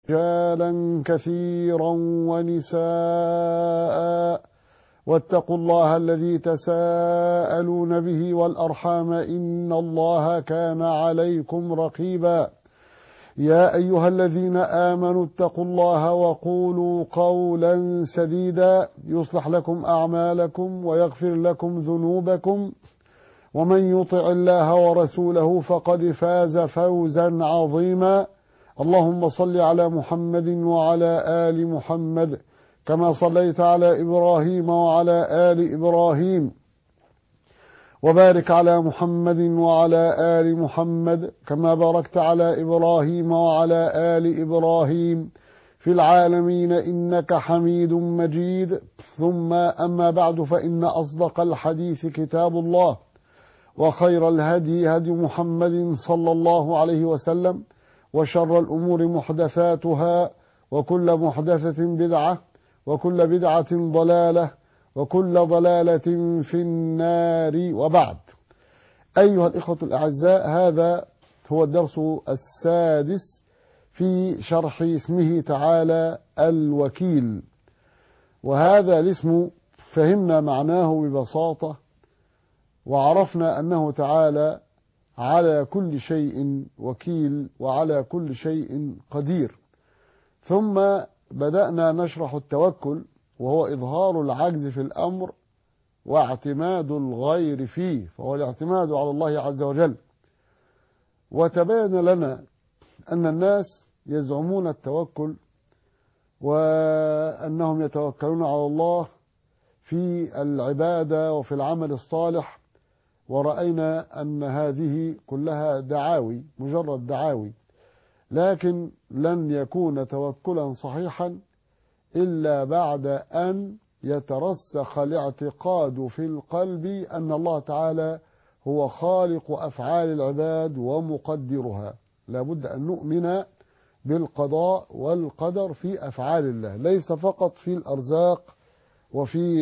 رجالا كثيرا ونساء واتقوا الله الذي تساءلون به والأرحام إن الله كان عليكم رقيبا يا أيها الذين آمنوا اتقوا الله وقولوا قولا سديدا يصلح لكم أعمالكم ويغفر لكم ذنوبكم ومن يطع الله ورسوله فقد فاز فوزا عظيما اللهم صل على محمد وعلى آل محمد كما صليت على إبراهيم وعلى آل إبراهيم وبارك على محمد وعلى آل محمد كما باركت على إبراهيم وعلى آل إبراهيم في العالمين إنك حميد مجيد ثم أما بعد فإن أصدق الحديث كتاب الله وخير الهدي هدي محمد صلى الله عليه وسلم وشر الأمور محدثاتها وكل محدثة بدعة وكل بدعة ضلالة وكل ضلالة في النار وبعد أيها الإخوة الأعزاء هذا هو الدرس السادس في شرح اسمه تعالى الوكيل وهذا الاسم فهمنا معناه ببساطة وعرفنا أنه تعالى على كل شيء وكيل وعلى كل شيء قدير ثم بدأنا نشرح التوكل وهو إظهار العجز في الأمر واعتماد الغير فيه فهو الاعتماد على الله عز وجل وتبين لنا أن الناس يزعمون التوكل وأنهم يتوكلون على الله في العبادة وفي العمل الصالح ورأينا أن هذه كلها دعاوي مجرد دعاوي لكن لن يكون توكلا صحيحا إلا بعد أن يترسخ الاعتقاد في القلب أن الله تعالى هو خالق أفعال العباد ومقدرها لابد أن نؤمن بالقضاء والقدر في أفعال الله ليس فقط في الأرزاق وفي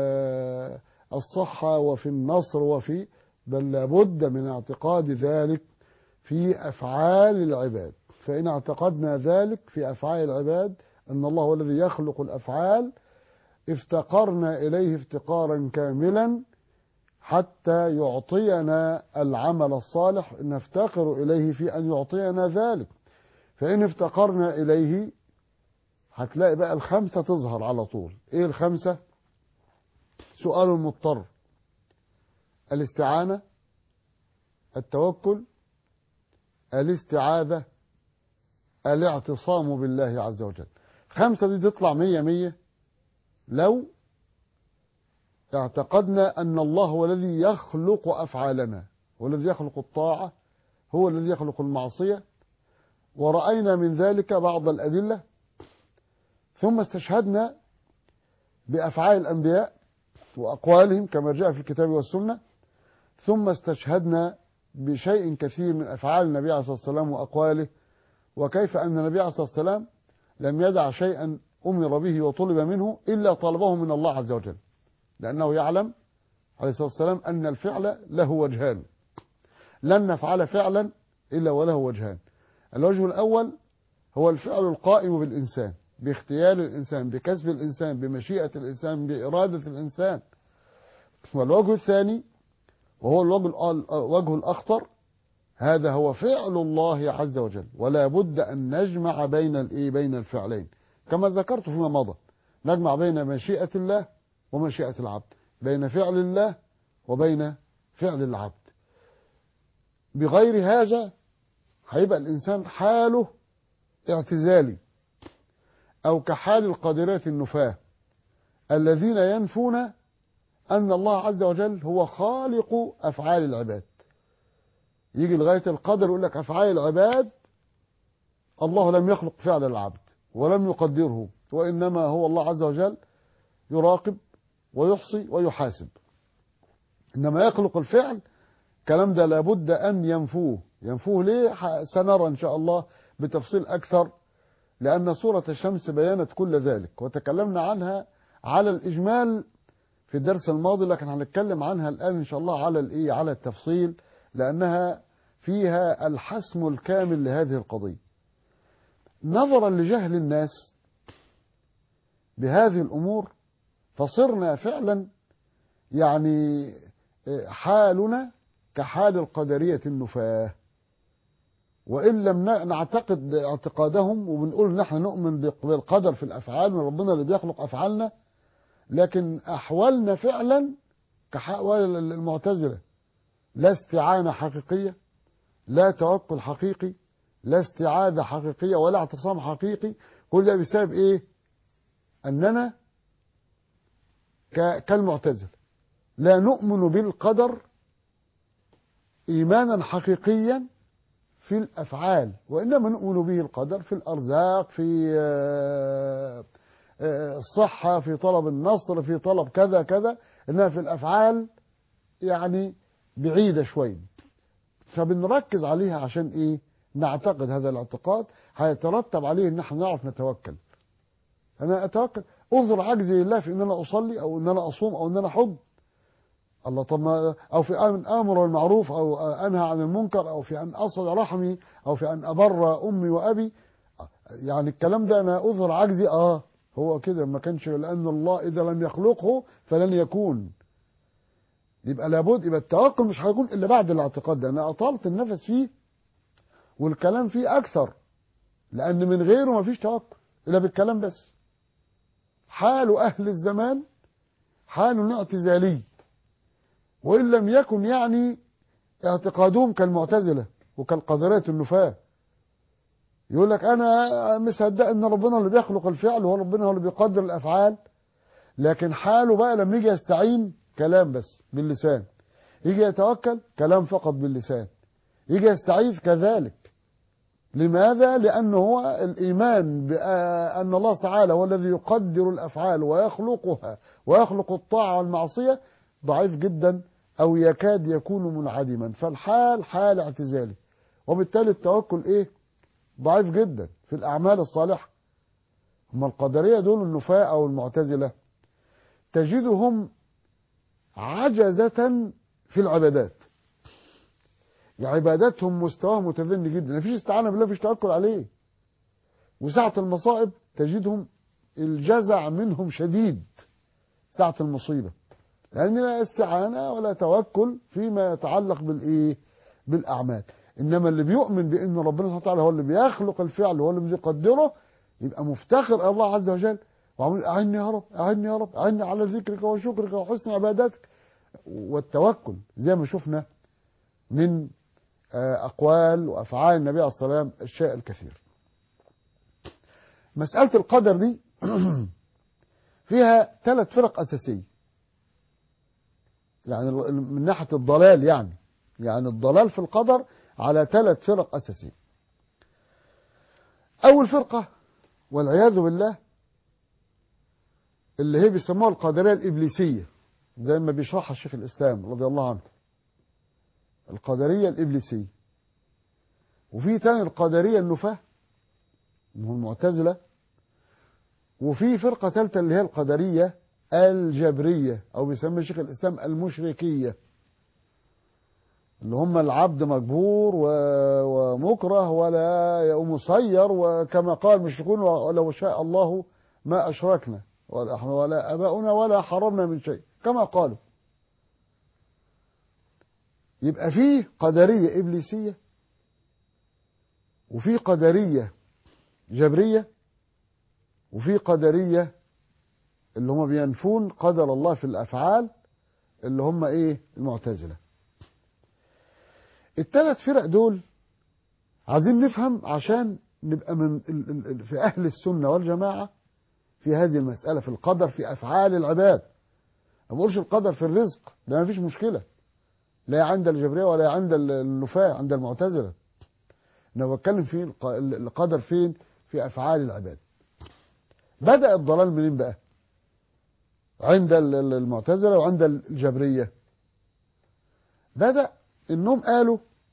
الصحة وفي النصر وفي بل لابد من اعتقاد ذلك في أفعال العباد فإن اعتقدنا ذلك في أفعال العباد أن الله هو الذي يخلق الأفعال افتقرنا إليه افتقارا كاملا حتى يعطينا العمل الصالح نفتقر إليه في أن يعطينا ذلك فإن افتقرنا إليه هتلاقي بقى الخمسة تظهر على طول إيه الخمسة سؤال مضطر الاستعانة التوكل الاستعاذة الاعتصام بالله عز وجل خمسة دي تطلع مية مية لو اعتقدنا أن الله هو الذي يخلق أفعالنا هو الذي يخلق الطاعة هو الذي يخلق المعصية ورأينا من ذلك بعض الأدلة ثم استشهدنا بأفعال الأنبياء وأقوالهم كما جاء في الكتاب والسنة ثم استشهدنا بشيء كثير من أفعال النبي عليه الصلاة والسلام وأقواله وكيف أن النبي عليه الصلاة والسلام لم يدع شيئا أمر به وطلب منه إلا طلبه من الله عز وجل لأنه يعلم عليه الصلاة والسلام أن الفعل له وجهان لن نفعل فعلا إلا وله وجهان الوجه الأول هو الفعل القائم بالإنسان باختيار الإنسان بكسب الإنسان بمشيئة الإنسان بإرادة الإنسان والوجه الثاني وهو الوجه الوجه الأخطر هذا هو فعل الله عز وجل ولا بد أن نجمع بين الإيه بين الفعلين كما ذكرت فيما مضى نجمع بين مشيئة الله ومشيئة العبد بين فعل الله وبين فعل العبد بغير هذا هيبقى الإنسان حاله اعتزالي أو كحال القادرات النفاة الذين ينفون أن الله عز وجل هو خالق أفعال العباد يجي لغاية القدر يقول لك أفعال العباد الله لم يخلق فعل العبد ولم يقدره وإنما هو الله عز وجل يراقب ويحصي ويحاسب إنما يخلق الفعل الكلام ده لابد أن ينفوه ينفوه ليه سنرى إن شاء الله بتفصيل أكثر لأن سورة الشمس بيانت كل ذلك وتكلمنا عنها على الإجمال في الدرس الماضي لكن هنتكلم عنها الآن إن شاء الله على الإيه على التفصيل لأنها فيها الحسم الكامل لهذه القضية نظرا لجهل الناس بهذه الأمور فصرنا فعلا يعني حالنا كحال القدرية النفاة وإن لم نعتقد اعتقادهم وبنقول نحن نؤمن بالقدر في الأفعال من ربنا اللي بيخلق أفعالنا لكن أحوالنا فعلا كحوال المعتزلة لا استعانة حقيقية لا توكل حقيقي لا استعادة حقيقية ولا اعتصام حقيقي كل ده بسبب ايه اننا كالمعتزلة لا نؤمن بالقدر ايمانا حقيقيا في الافعال وانما نؤمن به القدر في الارزاق في الصحة في طلب النصر في طلب كذا كذا انها في الافعال يعني بعيدة شوي فبنركز عليها عشان ايه نعتقد هذا الاعتقاد هيترتب عليه ان احنا نعرف نتوكل انا اتوكل انظر عجزي لله في ان انا اصلي او ان انا اصوم او ان انا احج الله طب ما او في ان امر بالمعروف او انهى عن المنكر او في ان اصل رحمي او في ان ابر امي وابي يعني الكلام ده انا اظهر عجزي اه هو كده ما كانش لان الله اذا لم يخلقه فلن يكون يبقى لابد يبقى التوكل مش هيكون الا بعد الاعتقاد ده انا اطلت النفس فيه والكلام فيه اكثر لان من غيره ما فيش توكل الا بالكلام بس حال اهل الزمان حال اعتزالي وان لم يكن يعني اعتقادهم كالمعتزله وكالقدريه النفاه يقول لك انا مصدق ان ربنا اللي بيخلق الفعل هو ربنا هو اللي بيقدر الافعال لكن حاله بقى لما يجي يستعين كلام بس باللسان يجي يتوكل كلام فقط باللسان يجي يستعيذ كذلك لماذا؟ لأنه هو الإيمان بأن الله تعالى هو الذي يقدر الأفعال ويخلقها ويخلق الطاعة والمعصية ضعيف جدا أو يكاد يكون منعدما فالحال حال اعتزالي وبالتالي التوكل إيه؟ ضعيف جدا في الأعمال الصالحة هم القدرية دول النفاة أو المعتزلة تجدهم عجزة في العبادات يعني عباداتهم مستواهم متدني جدا مفيش استعانة بالله مفيش توكل عليه وساعة المصائب تجدهم الجزع منهم شديد ساعة المصيبة لأن لا استعانة ولا توكل فيما يتعلق بالإيه بالأعمال إنما اللي بيؤمن بأن ربنا سبحانه وتعالى هو اللي بيخلق الفعل وهو اللي بيقدره يبقى مفتخر الله عز وجل وعمل أعني يا رب أعني يا رب أعني على ذكرك وشكرك وحسن عباداتك والتوكل زي ما شفنا من أقوال وأفعال النبي عليه الصلاة والسلام الشيء الكثير مسألة القدر دي فيها ثلاث فرق أساسية يعني من ناحية الضلال يعني يعني الضلال في القدر على ثلاث فرق أساسية أول فرقة والعياذ بالله اللي هي بيسموها القادرية الإبليسية زي ما بيشرحها الشيخ الإسلام رضي الله عنه القدرية الإبليسية وفي تاني القدرية النفاة هم المعتزلة وفي فرقة ثالثة اللي هي القدرية الجبرية أو بيسمى الشيخ الإسلام المشركية اللي هم العبد مجبور ومكره ولا مسير وكما قال المشركون ولو شاء الله ما أشركنا ولا ولا أباؤنا ولا حرمنا من شيء كما قالوا يبقى فيه قدرية إبليسية وفي قدرية جبرية وفي قدرية اللي هم بينفون قدر الله في الأفعال اللي هم إيه المعتزلة الثلاث فرق دول عايزين نفهم عشان نبقى من في أهل السنة والجماعة في هذه المسألة في القدر في أفعال العباد ما بقولش القدر في الرزق ده ما فيش مشكلة لا عند الجبرية ولا عند النفاة عند المعتزلة أنا بتكلم في القدر فين في أفعال العباد بدأ الضلال منين بقى عند المعتزلة وعند الجبرية بدأ انهم قالوا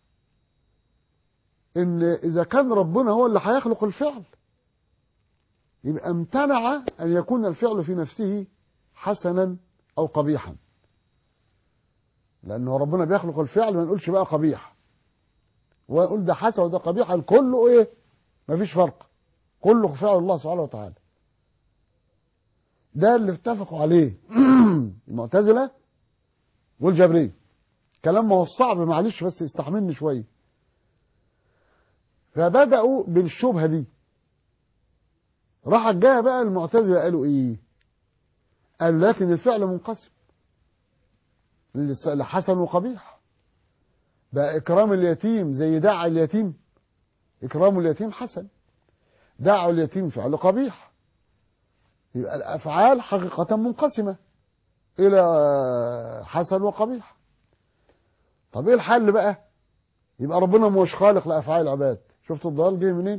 ان اذا كان ربنا هو اللي هيخلق الفعل يبقى امتنع ان يكون الفعل في نفسه حسنا او قبيحا لانه ربنا بيخلق الفعل ما نقولش بقى قبيح ونقول ده حسن وده قبيح الكل ايه مفيش فرق كله فعل الله سبحانه وتعالى ده اللي اتفقوا عليه المعتزلة والجبرية كلام ما هو صعب معلش بس استحملني شوية فبدأوا بالشبهة دي راح جاء بقى المعتزلة قالوا ايه قالوا لكن الفعل منقسم لحسن وقبيح بقى إكرام اليتيم زي دع اليتيم إكرام اليتيم حسن دع اليتيم فعل قبيح يبقى الأفعال حقيقة منقسمة إلى حسن وقبيح طب إيه الحل بقى يبقى ربنا مش خالق لأفعال العباد شفت الضلال جه منين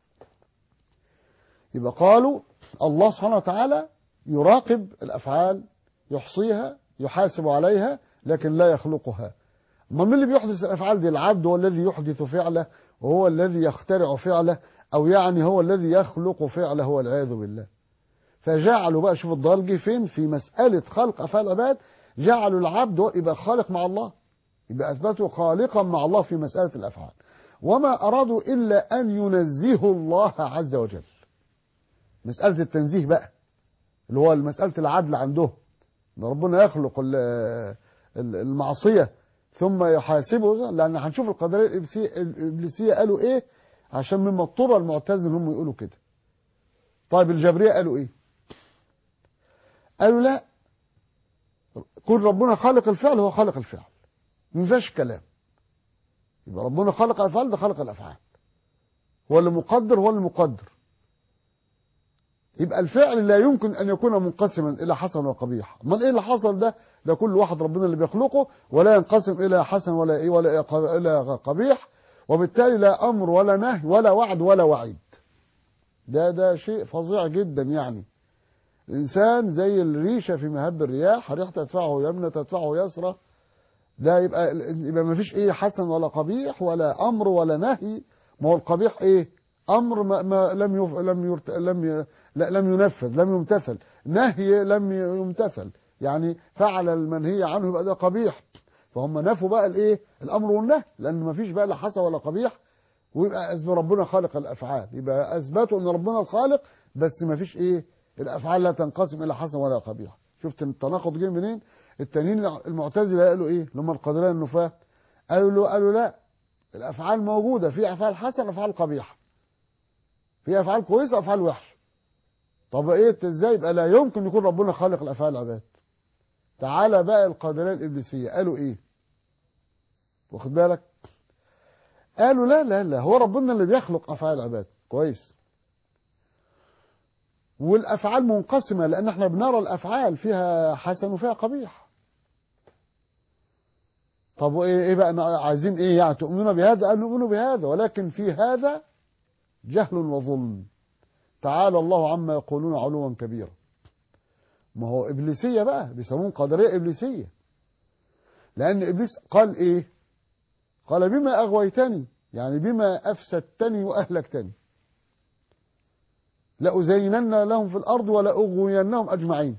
يبقى قالوا الله سبحانه وتعالى يراقب الأفعال يحصيها يحاسب عليها لكن لا يخلقها ما من اللي بيحدث الأفعال دي العبد هو الذي يحدث فعله وهو الذي يخترع فعله أو يعني هو الذي يخلق فعله والعياذ بالله فجعلوا بقى شوف الضلال جه فين في مسألة خلق أفعال العباد جعلوا العبد يبقى خالق مع الله يبقى أثبتوا خالقا مع الله في مسألة الأفعال وما أرادوا إلا أن ينزهوا الله عز وجل مسألة التنزيه بقى اللي هو مسألة العدل عندهم ان ربنا يخلق المعصية ثم يحاسبه لأن هنشوف القدرية الإبليسية قالوا إيه عشان مما اضطر المعتزل هم يقولوا كده طيب الجبرية قالوا إيه قالوا لا كل ربنا خالق الفعل هو خالق الفعل ما فيهاش كلام يبقى ربنا خلق الافعال ده خلق الافعال هو اللي مقدر هو اللي مقدر يبقى الفعل لا يمكن ان يكون منقسما الى حسن وقبيح امال ايه اللي حصل ده ده كل واحد ربنا اللي بيخلقه ولا ينقسم الى حسن ولا ايه ولا إيه الى قبيح وبالتالي لا امر ولا نهي ولا وعد ولا وعيد ده ده شيء فظيع جدا يعني الانسان زي الريشه في مهب الرياح ريح تدفعه يمنى تدفعه يسرى ده يبقى يبقى ما فيش ايه حسن ولا قبيح ولا امر ولا نهي ما هو القبيح ايه امر ما, ما لم يف لم يرت لم ي لا لم ينفذ لم يمتثل نهي لم يمتثل يعني فعل المنهي عنه يبقى ده قبيح فهم نفوا بقى الايه الامر والنهي لان ما فيش بقى لا حسن ولا قبيح ويبقى اثبت ربنا خالق الافعال يبقى اثبتوا ان ربنا الخالق بس ما فيش ايه الافعال لا تنقسم الى حسن ولا قبيح شفت التناقض جه منين التانيين المعتزله قالوا ايه اللي هم القادريه النفاه قالوا له قالوا لا الافعال موجوده في افعال حسنه وافعال قبيحه في افعال كويسه وافعال وحشه طب ايه ازاي يبقى لا يمكن يكون ربنا خالق الافعال العباد تعالى بقى القادريه الابليسيه قالوا ايه واخد بالك قالوا لا لا لا هو ربنا اللي بيخلق افعال العباد كويس والافعال منقسمه لان احنا بنرى الافعال فيها حسن وفيها قبيح طب وايه ايه بقى عايزين ايه يعني تؤمنون بهذا قالوا نؤمن بهذا ولكن في هذا جهل وظلم تعالى الله عما يقولون علوا كبيرا ما هو ابليسيه بقى بيسموهم قدريه ابليسيه لان ابليس قال ايه قال بما اغويتني يعني بما افسدتني واهلكتني لأزينن لهم في الأرض ولأغوينهم أجمعين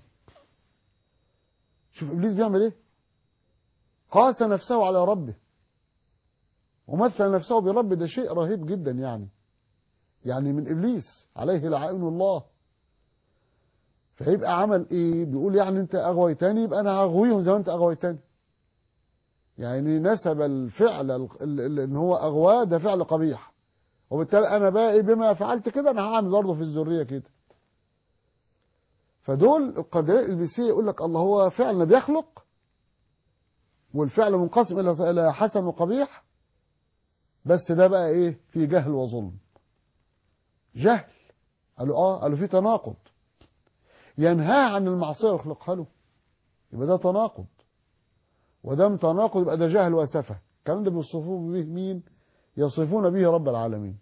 شوف إبليس بيعمل إيه قاس نفسه على ربه ومثل نفسه برب ده شيء رهيب جدا يعني يعني من إبليس عليه لعائن الله فيبقى عمل إيه بيقول يعني أنت أغويتني يبقى أنا هغويهم زي ما أنت أغويتني يعني نسب الفعل ان هو أغواه ده فعل قبيح وبالتالي انا بقى ايه بما فعلت كده انا هعمل برضه في الذريه كده فدول القدريه الابليسيه يقول لك الله هو فعل بيخلق والفعل منقسم الى الى حسن وقبيح بس ده بقى ايه في جهل وظلم جهل قالوا اه قالوا في تناقض ينهى عن المعصيه ويخلقها له يبقى ده تناقض ودام تناقض يبقى ده جهل وسفه الكلام ده بيوصفوه به مين يصفون به رب العالمين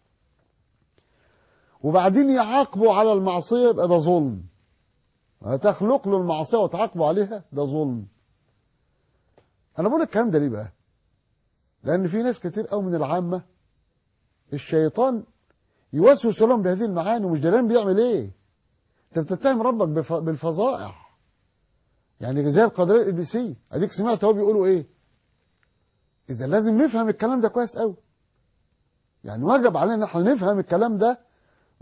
وبعدين يعاقبوا على المعصية يبقى ده ظلم هتخلق له المعصية وتعاقبوا عليها ده ظلم أنا بقول الكلام ده ليه بقى لأن في ناس كتير قوي من العامة الشيطان يوسوس لهم بهذه المعاني ومش دارين بيعمل ايه انت بتتهم ربك بالفظائع يعني زي القدرية الإبليسية أديك سمعت هو بيقولوا إيه إذا لازم نفهم الكلام ده كويس قوي يعني واجب علينا احنا نفهم الكلام ده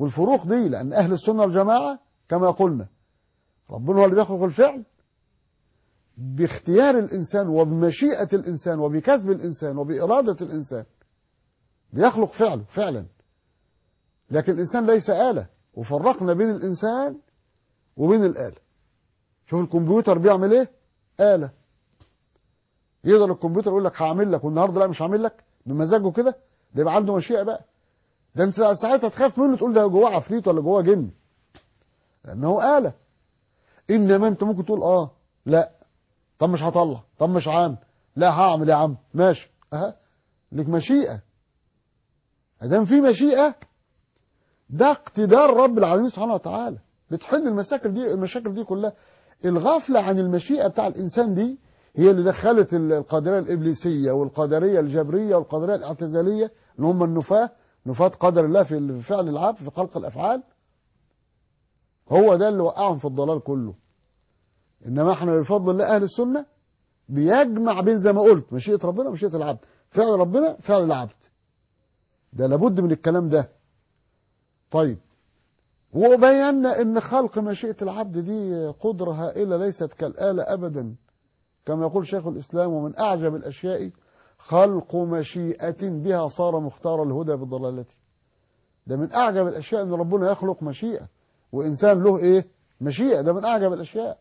والفروق دي لأن أهل السنة والجماعة كما قلنا ربنا هو اللي بيخلق الفعل باختيار الإنسان وبمشيئة الإنسان وبكسب الإنسان وبإرادة الإنسان بيخلق فعله فعلا لكن الإنسان ليس آلة وفرقنا بين الإنسان وبين الآلة شوف الكمبيوتر بيعمل إيه آلة يقدر الكمبيوتر يقول لك هعمل لك والنهارده لا مش هعمل لك بمزاجه كده ده يبقى عنده مشيئة بقى ده انت ساعتها تخاف منه تقول ده جواه عفريت ولا جواه جن لأنه آلة إنما أنت ممكن تقول آه لا طب مش هطلع طب مش عام لا هعمل يا عم ماشي أها لك مشيئة ادام في مشيئة ده اقتدار رب العالمين سبحانه وتعالى بتحل المشاكل دي المشاكل دي كلها الغفلة عن المشيئة بتاع الإنسان دي هي اللي دخلت القادرية الإبليسية والقادرية الجبرية والقادرية الاعتزالية اللي هم النفاة نفاة قدر الله في فعل العبد في خلق الأفعال هو ده اللي وقعهم في الضلال كله إنما احنا بفضل الله أهل السنة بيجمع بين زي ما قلت مشيئة ربنا ومشيئة العبد فعل ربنا فعل العبد ده لابد من الكلام ده طيب وبينا ان خلق مشيئة العبد دي قدرة هائلة ليست كالآلة أبدا كما يقول شيخ الإسلام ومن أعجب الأشياء خلق مشيئة بها صار مختار الهدى بضلالته ده من أعجب الأشياء أن ربنا يخلق مشيئة وإنسان له إيه مشيئة ده من أعجب الأشياء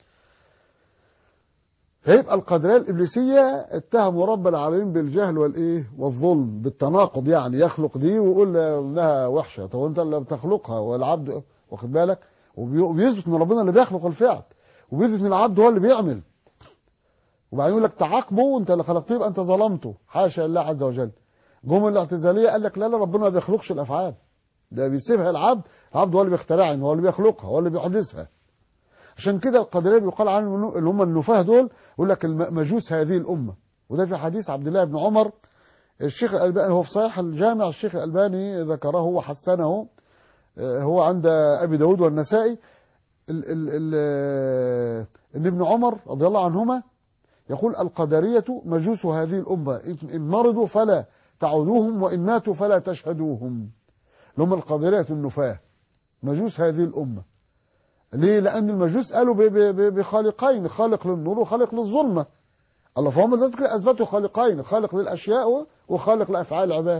فيبقى القدرية الإبليسية اتهموا رب العالمين بالجهل والإيه والظلم بالتناقض يعني يخلق دي ويقول انها وحشة طب انت اللي بتخلقها والعبد واخد بالك وبيثبت ان ربنا اللي بيخلق الفعل وبيثبت ان العبد هو اللي بيعمل وبعدين يقول لك تعاقبه وانت اللي خلقته يبقى انت ظلمته حاشا لله عز وجل جم الاعتزاليه قال لك لا لا ربنا ما بيخلقش الافعال ده بيسيبها العبد العبد هو اللي بيخترعها هو اللي بيخلقها هو اللي بيحدثها عشان كده القدريه بيقال عنهم اللي هم النفاه دول يقول لك مجوس هذه الامه وده في حديث عبد الله بن عمر الشيخ الالباني هو في صحيح الجامع الشيخ الالباني ذكره وحسنه هو عند ابي داود والنسائي ال ال ال ان ابن عمر رضي الله عنهما يقول القدرية مجوس هذه الأمة إن مرضوا فلا تعودوهم وإن ماتوا فلا تشهدوهم لهم القدرية النفاة مجوس هذه الأمة ليه لأن المجوس قالوا بخالقين خالق للنور وخالق للظلمة الله فهم ذلك أثبتوا خالقين خالق للأشياء وخالق لأفعال العباد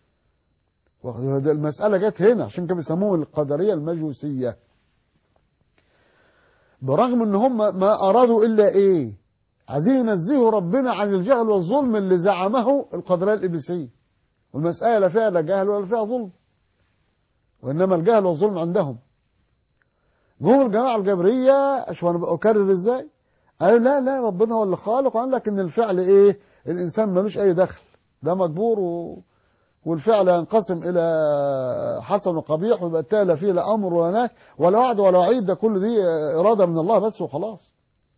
المسألة جت هنا عشان كده بيسموه القدرية المجوسية برغم ان هم ما ارادوا الا ايه عايزين ينزهوا ربنا عن الجهل والظلم اللي زعمه القدرية الإبليسية والمسألة لا فيها لا جهل ولا فيها ظلم وإنما الجهل والظلم عندهم جم الجماعة الجبرية أشوف أنا أكرر إزاي قالوا لا لا ربنا هو اللي خالق وقال لك إن الفعل إيه الإنسان ملوش أي دخل ده مجبور و... والفعل ينقسم إلى حسن وقبيح ويبقى التالي فيه لا أمر ولا نهي ولا وعد ولا وعيد ده كل دي إرادة من الله بس وخلاص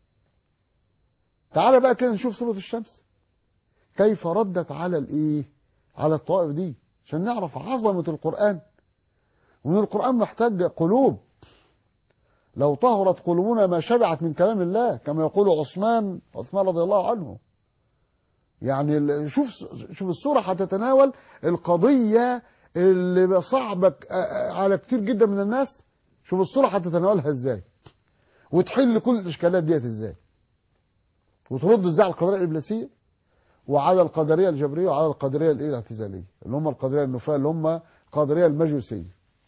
تعال بقى كده نشوف سورة الشمس كيف ردت على الايه على الطوائف دي عشان نعرف عظمة القرآن وان القرآن محتاج قلوب لو طهرت قلوبنا ما شبعت من كلام الله كما يقول عثمان عثمان رضي الله عنه يعني شوف شوف السورة هتتناول القضية اللي صعبة على كتير جدا من الناس شوف السورة هتتناولها ازاي وتحل كل الاشكالات ديت ازاي وترد ازاي على القدريه الابليسيه وعلى القدريه الجبريه وعلى القدريه الايه الاعتزاليه اللي هم القدريه النفاه اللي هم القدريه المجوسيه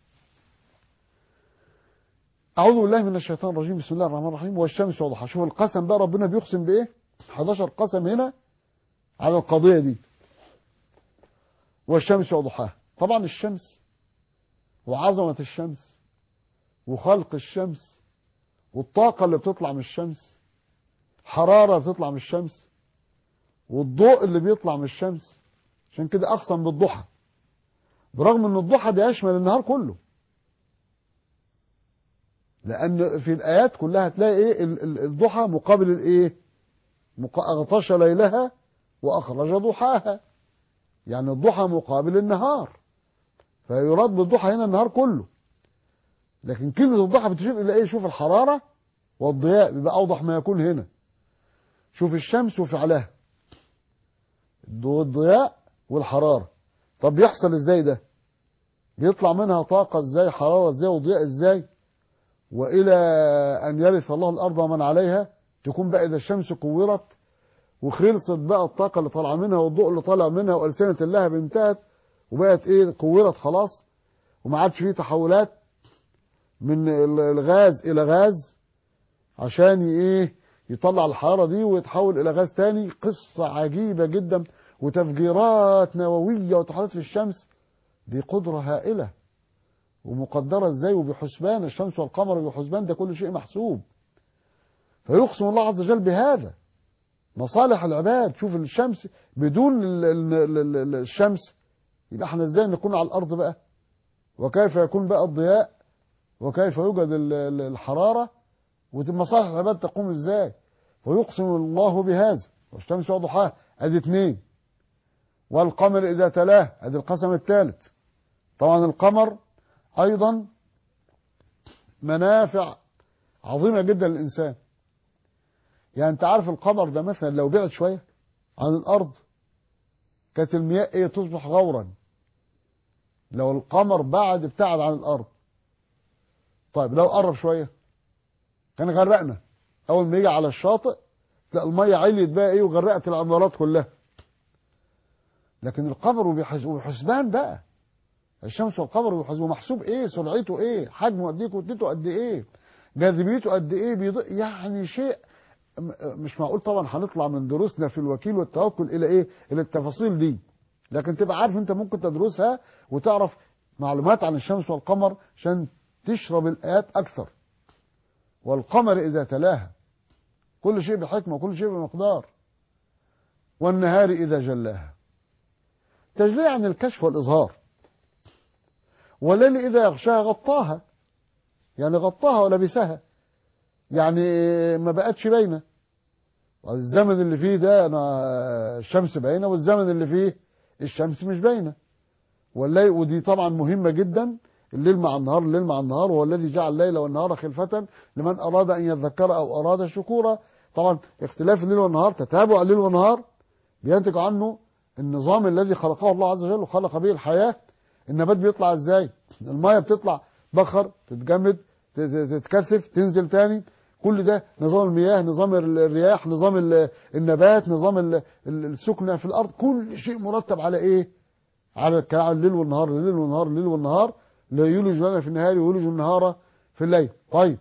اعوذ بالله من الشيطان الرجيم بسم الله الرحمن الرحيم والشمس وضحاها شوف القسم بقى ربنا بيقسم بايه 11 قسم هنا على القضيه دي والشمس وضحاها طبعا الشمس وعظمه الشمس وخلق الشمس والطاقه اللي بتطلع من الشمس حرارة بتطلع من الشمس والضوء اللي بيطلع من الشمس عشان كده أقسم بالضحى برغم ان الضحى ده يشمل النهار كله لأن في الآيات كلها هتلاقي إيه الضحى مقابل الإيه أغطش ليلها وأخرج ضحاها يعني الضحى مقابل النهار فيراد بالضحى هنا النهار كله لكن كلمة الضحى بتشير إلى إيه شوف الحرارة والضياء بيبقى أوضح ما يكون هنا شوف الشمس وفعلها الضياء والحرارة طب يحصل ازاي ده بيطلع منها طاقة ازاي حرارة ازاي وضياء ازاي والى ان يرث الله الارض ومن عليها تكون بقى اذا الشمس كورت وخلصت بقى الطاقة اللي طالعة منها والضوء اللي طالع منها والسنة اللهب انتهت وبقت ايه كورت خلاص وما عادش فيه تحولات من الغاز الى غاز عشان ايه يطلع الحرارة دي ويتحول الى غاز تاني قصة عجيبة جدا وتفجيرات نووية وتحولات في الشمس دي قدرة هائلة ومقدرة ازاي وبحسبان الشمس والقمر بحسبان ده كل شيء محسوب فيقسم الله عز وجل بهذا مصالح العباد شوف الشمس بدون ال ال ال الشمس يبقى احنا ازاي نكون على الارض بقى وكيف يكون بقى الضياء وكيف يوجد الحرارة ومصالح العباد تقوم ازاي ويقسم الله بهذا والشمس وضحاها ادي اثنين والقمر اذا تلاه ادي القسم الثالث طبعا القمر ايضا منافع عظيمة جدا للانسان يعني انت عارف القمر ده مثلا لو بعد شوية عن الارض كانت المياه ايه تصبح غورا لو القمر بعد ابتعد عن الارض طيب لو قرب شوية كان غرقنا اول ما يجي على الشاطئ تلاقي المية عليت بقى ايه وغرقت العمارات كلها لكن القمر وبحسبان بقى الشمس والقمر وبحسبان محسوب ايه سرعته ايه حجمه قد ايه كتلته قد ايه جاذبيته قد ايه بيض... يعني شيء مش معقول طبعا هنطلع من دروسنا في الوكيل والتوكل الى ايه الى التفاصيل دي لكن تبقى عارف انت ممكن تدرسها وتعرف معلومات عن الشمس والقمر عشان تشرب الايات اكثر والقمر اذا تلاها كل شيء بحكمه وكل شيء بمقدار والنهار اذا جلاها تجلي عن الكشف والاظهار والليل اذا يغشاها غطاها يعني غطاها ولبسها يعني ما بقتش باينه الزمن اللي فيه ده أنا الشمس باينه والزمن اللي فيه الشمس مش باينه والليل ودي طبعا مهمه جدا الليل مع النهار الليل مع النهار هو الذي جعل الليل والنهار خلفة لمن أراد أن يذكر أو أراد شكورا طبعا اختلاف الليل والنهار تتابع الليل والنهار بينتج عنه النظام الذي خلقه الله عز وجل وخلق به الحياة النبات بيطلع ازاي المية بتطلع بخر تتجمد تتكثف تنزل تاني كل ده نظام المياه نظام الرياح نظام النبات نظام السكنة في الأرض كل شيء مرتب على إيه على الليل والنهار الليل والنهار الليل والنهار لا يولج لنا في النهار ويولج النهار في الليل طيب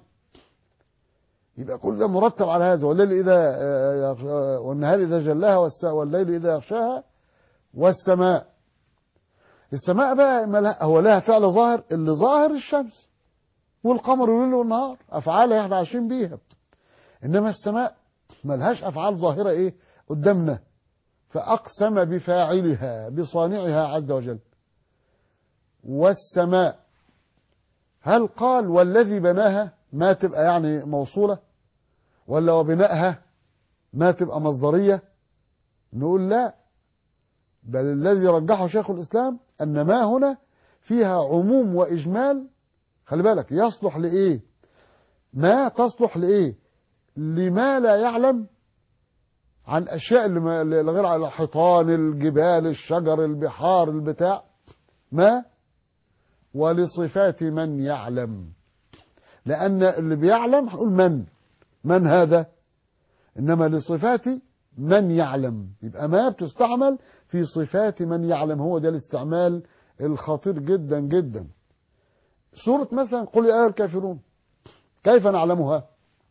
يبقى كل ده مرتب على هذا والليل إذا والنهار إذا جلاها والليل إذا يغشاها والسماء السماء بقى هو لها فعل ظاهر اللي ظاهر الشمس والقمر والليل والنهار أفعالها احنا عايشين بيها إنما السماء ملهاش أفعال ظاهرة إيه قدامنا فأقسم بفاعلها بصانعها عز وجل والسماء هل قال والذي بناها ما تبقى يعني موصولة ولا وبنائها ما تبقى مصدرية نقول لا بل الذي رجحه شيخ الإسلام أن ما هنا فيها عموم وإجمال خلي بالك يصلح لإيه ما تصلح لإيه لما لا يعلم عن أشياء اللي غير على الحيطان الجبال الشجر البحار البتاع ما ولصفات من يعلم لأن اللي بيعلم هنقول من من هذا إنما لصفات من يعلم يبقى ما بتستعمل في صفات من يعلم هو ده الاستعمال الخطير جدا جدا سورة مثلا قل يا أيها الكافرون كيف نعلمها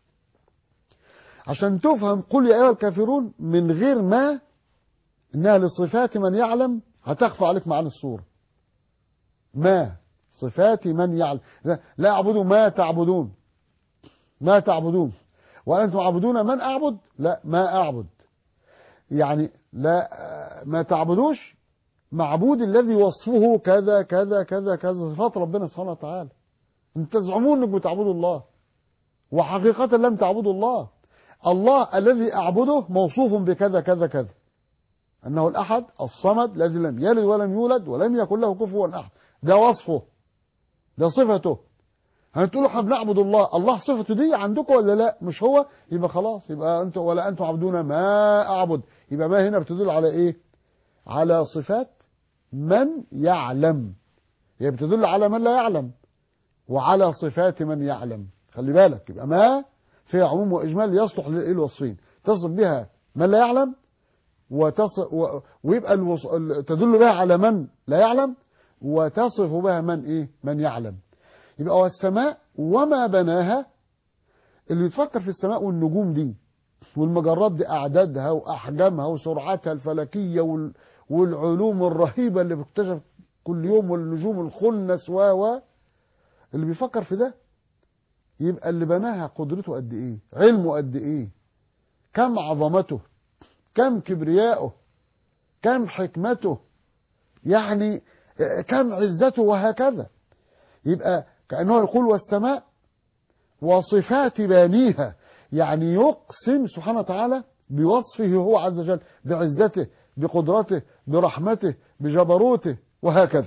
عشان تفهم قل يا أيها الكافرون من غير ما إنها لصفات من يعلم هتخفى عليك معاني السورة ما صفات من يعلم لا أعبدوا ما تعبدون ما تعبدون وأنتم عبدون من أعبد لا ما أعبد يعني لا ما تعبدوش معبود الذي وصفه كذا كذا كذا كذا صفات ربنا سبحانه وتعالى انت تزعمون انكم تعبدوا الله وحقيقة لم تعبدوا الله الله الذي أعبده موصوف بكذا كذا كذا أنه الأحد الصمد الذي لم يلد ولم يولد ولم يكن له كفوا أحد ده وصفه ده صفته هتقولوا احنا بنعبد الله الله صفته دي عندكم ولا لا مش هو يبقى خلاص يبقى انتم ولا انتم عبدون ما اعبد يبقى ما هنا بتدل على ايه على صفات من يعلم هي بتدل على من لا يعلم وعلى صفات من يعلم خلي بالك يبقى ما فيها عموم وإجمال يصلح للوصفين تصف بها من لا يعلم وتصف و... ويبقى الوص... تدل بها على من لا يعلم وتصف بها من ايه من يعلم يبقى والسماء وما بناها اللي يتفكر في السماء والنجوم دي والمجرات دي اعدادها واحجامها وسرعتها الفلكيه وال... والعلوم الرهيبه اللي بتكتشف كل يوم والنجوم الخنس و و اللي بيفكر في ده يبقى اللي بناها قدرته قد ايه علمه قد ايه كم عظمته كم كبرياؤه كم حكمته يعني كم عزته وهكذا يبقى كأنه يقول والسماء وصفات بانيها يعني يقسم سبحانه وتعالى بوصفه هو عز وجل بعزته بقدرته برحمته بجبروته وهكذا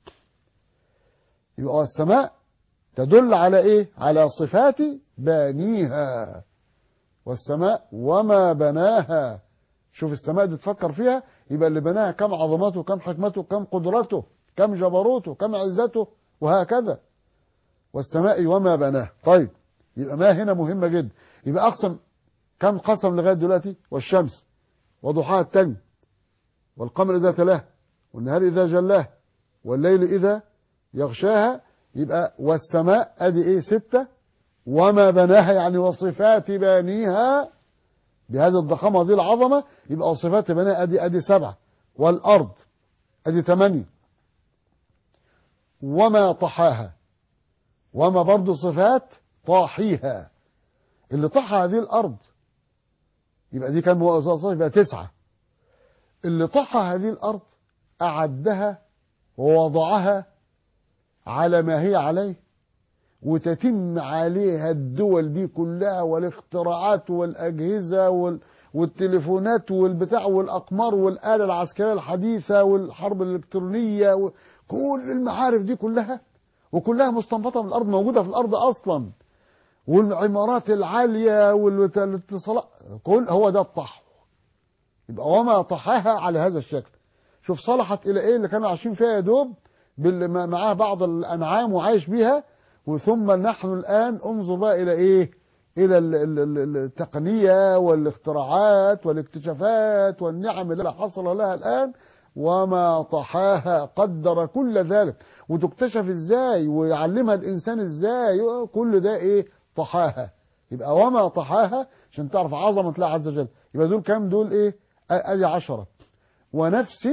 يبقى السماء تدل على ايه على صفات بانيها والسماء وما بناها شوف السماء دي تفكر فيها يبقى اللي بناها كم عظمته كم حكمته كم قدرته كم جبروته كم عزته وهكذا والسماء وما بناها طيب يبقى ما هنا مهمة جدا يبقى أقسم كم قسم لغاية دلوقتي والشمس وضحاها التاني والقمر إذا تلاه والنهار إذا جلاه والليل إذا يغشاها يبقى والسماء أدي إيه ستة وما بناها يعني وصفات بانيها بهذه الضخامة وهذه العظمة يبقى وصفات بناها أدي أدي سبعة والأرض أدي ثمانية وما طحاها وما برضو صفات طاحيها اللي طحى هذه الأرض يبقى دي كان يبقى تسعة اللي طحى هذه الأرض أعدها ووضعها على ما هي عليه وتتم عليها الدول دي كلها والاختراعات والأجهزة وال والتليفونات والبتاع والأقمار والآلة العسكرية الحديثة والحرب الإلكترونية وكل المعارف دي كلها وكلها مستنبطة من الأرض موجودة في الأرض أصلا والعمارات العالية والاتصالات كل هو ده الطحو يبقى وما طحاها على هذا الشكل شوف صلحت إلى إيه اللي كانوا عايشين فيها يا دوب معاه بعض الأنعام وعايش بيها وثم نحن الآن انظر بقى إلى إيه إلى التقنية والاختراعات والاكتشافات والنعم اللي حصل لها الآن وما طحاها قدر كل ذلك وتكتشف ازاي ويعلمها الإنسان ازاي كل ده إيه طحاها يبقى وما طحاها عشان تعرف عظمة الله عز وجل يبقى دول كام دول إيه أدي عشرة ونفس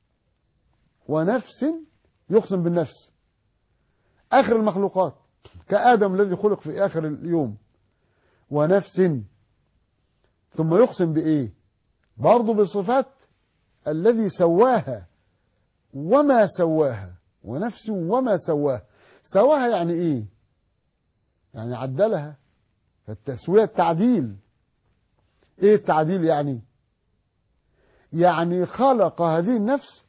ونفس يقسم بالنفس آخر المخلوقات كآدم الذي خلق في آخر اليوم ونفس ثم يقسم بإيه برضه بصفات الذي سواها وما سواها ونفس وما سواها سواها يعني إيه يعني عدلها فالتسوية التعديل إيه التعديل يعني يعني خلق هذه النفس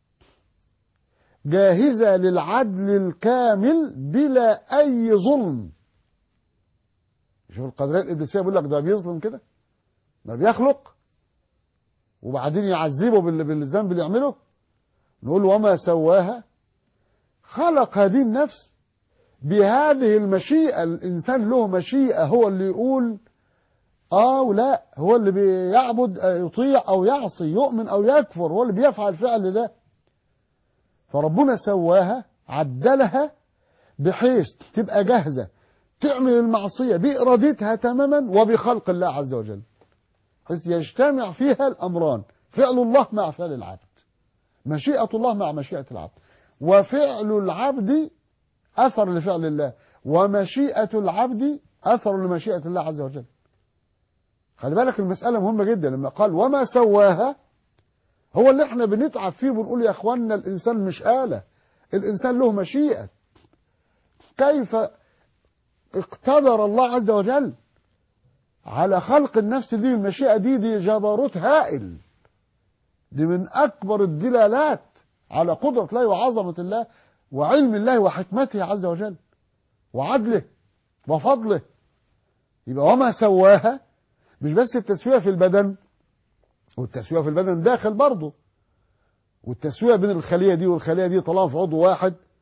جاهزة للعدل الكامل بلا أي ظلم شوف القدرية الإبليسية بيقول لك ده بيظلم كده ما بيخلق وبعدين يعذبه بالذنب اللي يعمله نقول وما سواها خلق هذه النفس بهذه المشيئة الإنسان له مشيئة هو اللي يقول آه ولا هو اللي بيعبد يطيع أو يعصي يؤمن أو يكفر هو اللي بيفعل الفعل ده فربنا سواها عدلها بحيث تبقى جاهزة تعمل المعصية بإرادتها تماما وبخلق الله عز وجل حيث يجتمع فيها الأمران فعل الله مع فعل العبد مشيئة الله مع مشيئة العبد وفعل العبد أثر لفعل الله ومشيئة العبد أثر لمشيئة الله عز وجل خلي بالك المسألة مهمة جدا لما قال وما سواها هو اللي احنا بنتعب فيه بنقول يا اخوانا الانسان مش آلة الانسان له مشيئة كيف اقتدر الله عز وجل على خلق النفس دي المشيئة دي دي جبروت هائل دي من اكبر الدلالات على قدرة الله وعظمة الله وعلم الله وحكمته عز وجل وعدله وفضله يبقى وما سواها مش بس التسوية في البدن والتسوية في البدن داخل برضه والتسوية بين الخلية دي والخلية دي طالما في عضو واحد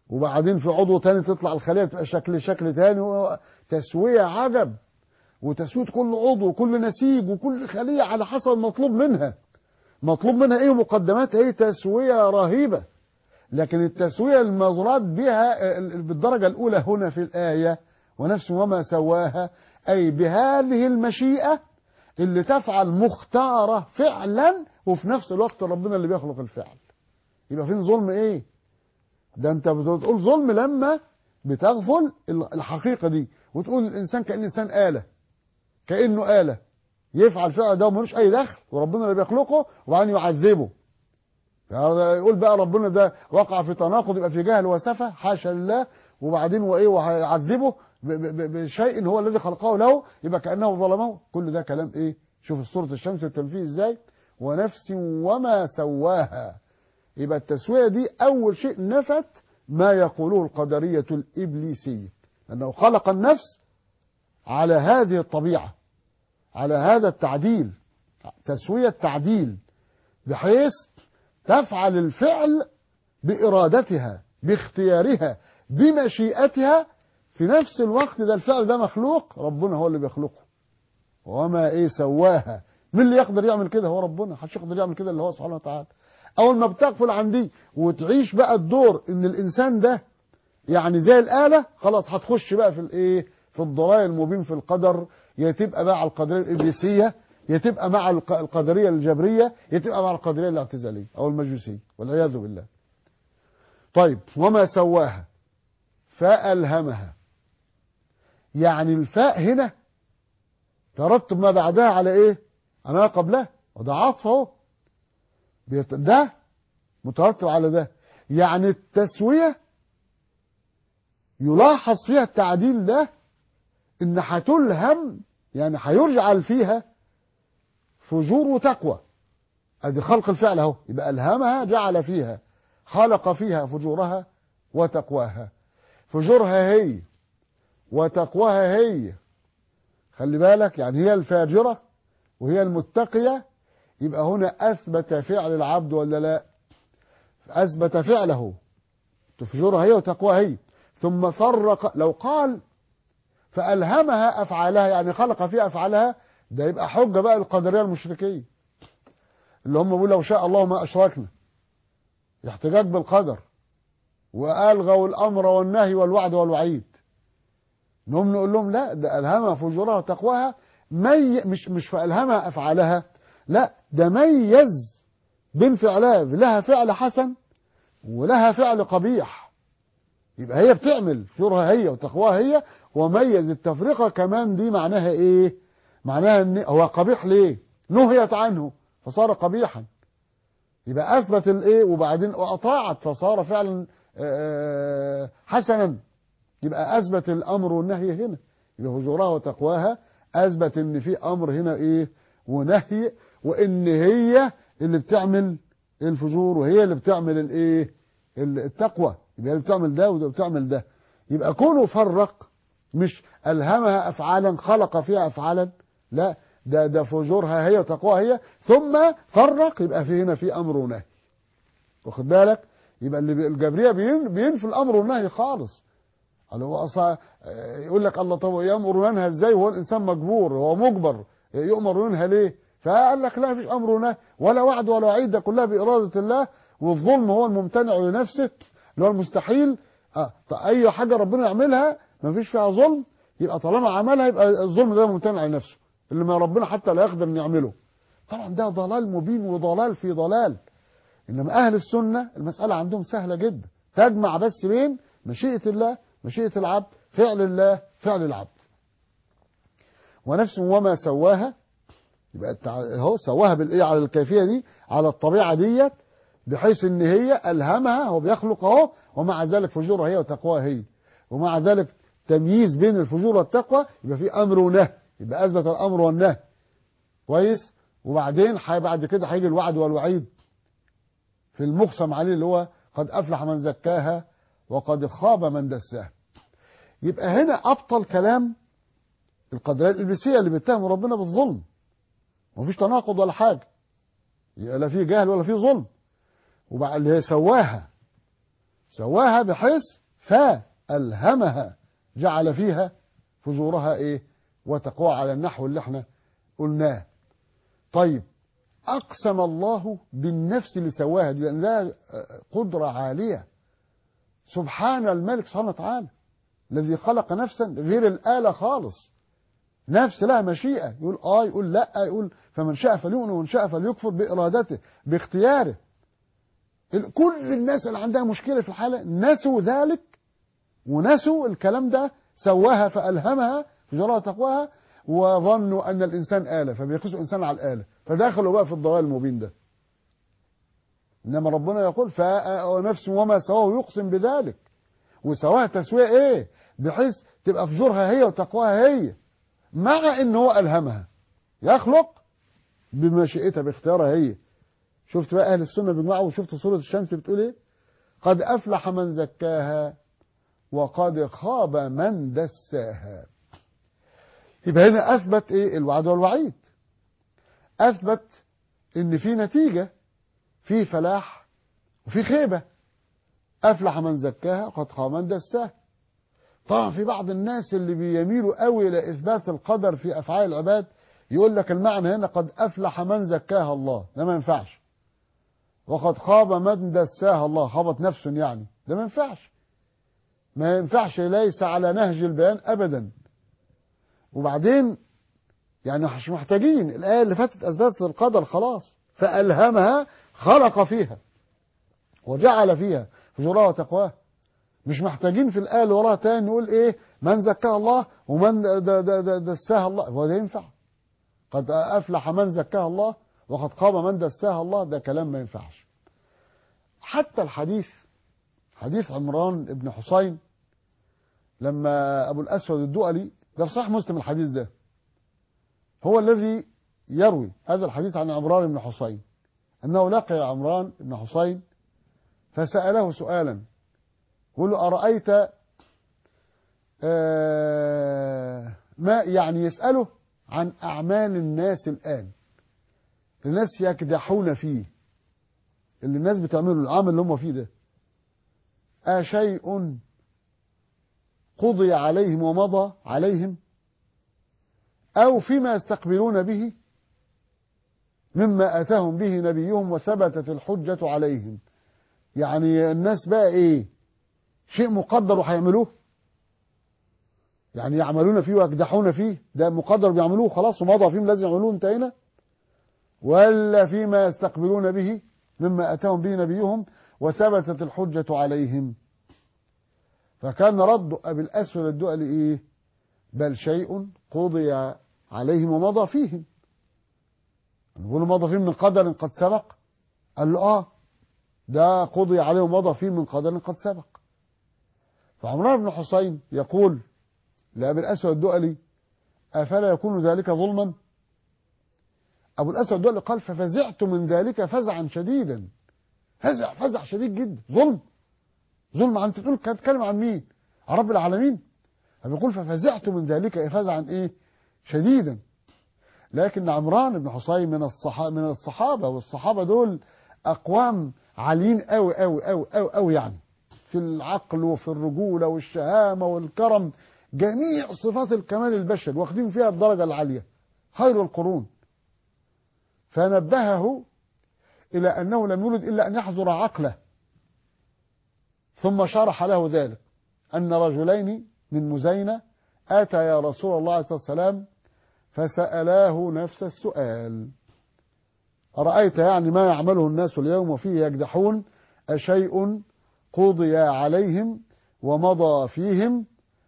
وبعدين في عضو تاني تطلع الخليه تبقى شكل شكل تاني و- تسويه عجب وتسويه كل عضو وكل نسيج وكل خليه على حسب المطلوب منها مطلوب منها ايه مقدماتها ايه تسويه رهيبه لكن التسويه المراد بها ال- بالدرجه الاولى هنا في الايه ونفس وما سواها اي بهذه المشيئه اللي تفعل مختاره فعلا وفي نفس الوقت ربنا اللي بيخلق الفعل يبقى فين ظلم ايه ده انت بتقول ظلم لما بتغفل ال- الحقيقه دي وتقول الانسان كان الانسان اله كانه اله يفعل فعل ده وملوش اي دخل وربنا اللي بيخلقه وبعدين يعذبه يعني يقول بقى ربنا ده وقع في تناقض يبقى في جهل وسفه حاشا لله وبعدين وايه وهيعذبه ب- ب- ب- بشيء هو الذي خلقه له يبقى كانه ظلمه كل ده كلام ايه شوف سوره الشمس التنفيذ ازاي ونفس وما سواها يبقى التسويه دي اول شيء نفت ما يقوله القدريه الابليسيه لانه خلق النفس على هذه الطبيعه على هذا التعديل تسويه تعديل بحيث تفعل الفعل بإرادتها باختيارها بمشيئتها في نفس الوقت ده الفعل ده مخلوق ربنا هو اللي بيخلقه وما ايه سواها مين اللي يقدر يعمل كده هو ربنا محدش يقدر يعمل كده اللي هو سبحانه وتعالى اول ما بتغفل عن دي وتعيش بقى الدور ان الانسان ده يعني زي الآلة خلاص هتخش بقى في الايه في الضلال المبين في القدر يا تبقى بقى على القدرية الإبليسية يا تبقى مع الق- القدرية الجبرية يا تبقى مع القدرية الاعتزالية أو المجوسية والعياذ بالله طيب وما سواها فألهمها يعني الفاء هنا ترتب ما بعدها على ايه انا قبلها وده عطف اهو بيت- ده مترتب على ده يعني التسوية يلاحظ فيها التعديل ده ان هتلهم يعني هيرجعل فيها فجور وتقوى ادي خلق الفعل اهو يبقى الهمها جعل فيها خلق فيها فجورها وتقواها فجورها هي وتقواها هي خلي بالك يعني هي الفاجرة وهي المتقية يبقى هنا أثبت فعل العبد ولا لا أثبت فعله تفجرها هي وتقواها هي ثم فرق لو قال فألهمها أفعالها يعني خلق فيها أفعالها ده يبقى حجة بقى القدرية المشركية اللي هم بيقولوا لو شاء الله ما أشركنا احتجاج بالقدر وألغوا الأمر والنهي والوعد والوعيد نقوم نقول لهم لا ده ألهمها فجورها وتقواها مي مش مش فألهمها أفعالها لا ده ميز بين فعلها لها فعل حسن ولها فعل قبيح يبقى هي بتعمل فجورها هي وتقواها هي وميز التفرقة كمان دي معناها ايه معناها ان هو قبيح ليه نهيت عنه فصار قبيحا يبقى اثبت الايه وبعدين اطاعت فصار فعلا آه، حسنا يبقى اثبت الامر والنهي هنا يبقى فجورها وتقواها اثبت ان في امر هنا ايه ونهي وان هي اللي بتعمل الفجور وهي اللي بتعمل الايه التقوى يبقى هي اللي بتعمل ده وده بتعمل ده يبقى كونه فرق مش الهمها افعالا خلق فيها افعالا لا ده ده فجورها هي وتقواها هي ثم فرق يبقى في هنا في امر ونهي واخد بالك يبقى اللي بي- الجبريه بين- بينفي الامر والنهي خالص اللي هو اصلا يقول لك الله طب يامر وينهى ازاي وهو الانسان مجبور هو مجبر يؤمر وينهى ليه فقال لك لا مفيش امر ونهي ولا وعد ولا وعيد ده كلها باراده الله والظلم هو الممتنع لنفسه اللي هو المستحيل اه اي حاجه ربنا يعملها مفيش فيها ظلم يبقى طالما عملها يبقى الظلم ده ممتنع لنفسه اللي ما ربنا حتى لا يقدر ان يعمله طبعا ده ضلال مبين وضلال في ضلال انما اهل السنه المساله عندهم سهله جدا تجمع بس بين مشيئه الله مشيئه العبد فعل الله فعل العبد ونفس وما سواها يبقى التع- اهو سواها بالايه على الكيفيه دي على الطبيعه ديت بحيث ان هي الهمها هو بيخلق اهو ومع ذلك فجورها هي وتقواها هي ومع ذلك تمييز بين الفجور والتقوى يبقى في امر ونهي يبقى اثبت الامر والنهي كويس وبعدين حي- بعد كده هيجي الوعد والوعيد في المقسم عليه اللي هو قد افلح من زكاها وقد خاب من دساها يبقى هنا ابطل كلام القدريه الابليسيه اللي بيتهموا ربنا بالظلم مفيش تناقض ولا حاجه يبقى لا في جهل ولا في ظلم وبعد اللي هي سواها سواها بحيث فألهمها جعل فيها فجورها ايه وتقوى على النحو اللي احنا قلناه طيب أقسم الله بالنفس اللي سواها دي لأن ده قدرة عالية سبحان الملك سبحانه وتعالى الذي خلق نفسا غير الآلة خالص نفس لها مشيئة يقول آه يقول لا يقول فمن شاء فليؤمن ومن شاء فليكفر بإرادته باختياره كل الناس اللي عندها مشكلة في الحالة نسوا ذلك ونسوا الكلام ده سواها فألهمها فجرها تقواها وظنوا أن الإنسان آلة فبيقيسوا الإنسان على الآلة فدخلوا بقى في الضلال المبين ده إنما ربنا يقول فنفس وما سواه يقسم بذلك وسواها تسوية إيه بحيث تبقى فجورها هي وتقواها هي مع إن هو ألهمها يخلق بمشيئتها باختيارها هي شفت بقى أهل السنة بيجمعوا وشفت سورة الشمس بتقول إيه قد أفلح من زكاها وقد خاب من دساها يبقى هنا أثبت إيه الوعد والوعيد أثبت إن في نتيجة في فلاح وفي خيبة أفلح من زكاها قد خاب من دساها طبعا في بعض الناس اللي بيميلوا قوي إلى إثبات القدر في أفعال العباد يقول لك المعنى هنا قد أفلح من زكاها الله ده ما ينفعش وقد خاب من دساها الله خابت نفس يعني ده ما ينفعش ما ينفعش ليس على نهج البيان أبدا وبعدين يعني مش محتاجين الآية اللي فاتت أثبتت القدر خلاص فألهمها خلق فيها وجعل فيها فجورها وتقواها مش محتاجين في الآية اللي وراها تاني نقول إيه من زكاها الله ومن دساها الله هو ده ينفع قد أفلح من زكاها الله وقد خاب من دساها الله ده كلام ما ينفعش حتى الحديث حديث عمران بن حسين لما أبو الأسود الدؤلي ده في صحيح مسلم الحديث ده هو الذي يروي هذا الحديث عن عمران بن حسين أنه لقي عمران بن حسين فسأله سؤالا يقول له أرأيت آه ما يعني يسأله عن أعمال الناس الآن الناس يكدحون فيه اللي الناس بتعمله العمل اللي هم فيه ده أشيء قضي عليهم ومضى عليهم أو فيما يستقبلون به مما أتاهم به نبيهم وثبتت الحجة عليهم يعني الناس بقى إيه شيء مقدر وهيعملوه يعني يعملون فيه ويكدحون فيه ده مقدر بيعملوه خلاص ومضى فيهم لازم يعملوه انتهينا ولا فيما يستقبلون به مما أتاهم به نبيهم وثبتت الحجة عليهم فكان رد أبي الأسود الدؤلي إيه بل شيء قضي عليهم ومضى فيهم نقول مضى فيهم من قدر قد سبق قال له آه ده قضي عليهم ومضى فيهم من قدر قد سبق فعمران بن حسين يقول لأبي الأسود الدؤلي أفلا يكون ذلك ظلما أبو الأسود الدؤلي قال ففزعت من ذلك فزعا شديدا فزع فزع شديد جدا ظلم ظلم عن تقول تتكلم عن مين عن رب العالمين فبيقول ففزعت من ذلك فزعا ايه شديدا لكن عمران بن حصين من الصحابة من الصحابة والصحابة دول أقوام عاليين قوي قوي قوي قوي قوي يعني في العقل وفي الرجولة والشهامة والكرم جميع صفات الكمال البشري واخدين فيها الدرجة العالية خير القرون فنبهه إلى أنه لم يولد إلا أن يحضر عقله ثم شرح له ذلك أن رجلين من مزينة أتى يا رسول الله عليه الصلاة والسلام فسألاه نفس السؤال أرأيت يعني ما يعمله الناس اليوم وفيه يجدحون أشيء قضي عليهم ومضى فيهم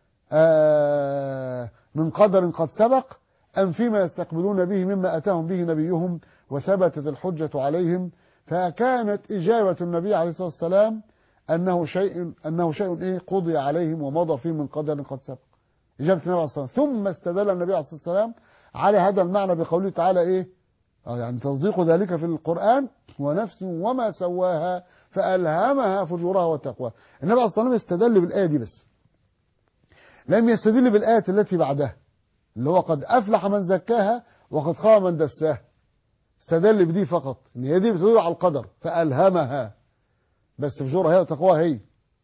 آه من قدر قد سبق أم فيما يستقبلون به مما أتاهم به نبيهم وثبتت الحجة عليهم فكانت إجابة النبي عليه الصلاة والسلام أنه شيء أنه شيء إيه قضي عليهم ومضى فيه من قدر قد سبق إجابة النبي عليه الصلاة والسلام ثم استدل النبي عليه الصلاة والسلام على هذا المعنى بقوله تعالى إيه يعني تصديق ذلك في القرآن ونفس وما سواها فألهمها فجورها وتقواها النبي عليه الصلاة والسلام استدل بالآية دي بس لم يستدل بالآية التي بعدها اللي هو قد أفلح من زكاها وقد خاب من دساها استدل بدي فقط ان هي دي بتدل على القدر فألهمها بس فجورها هي وتقواها هي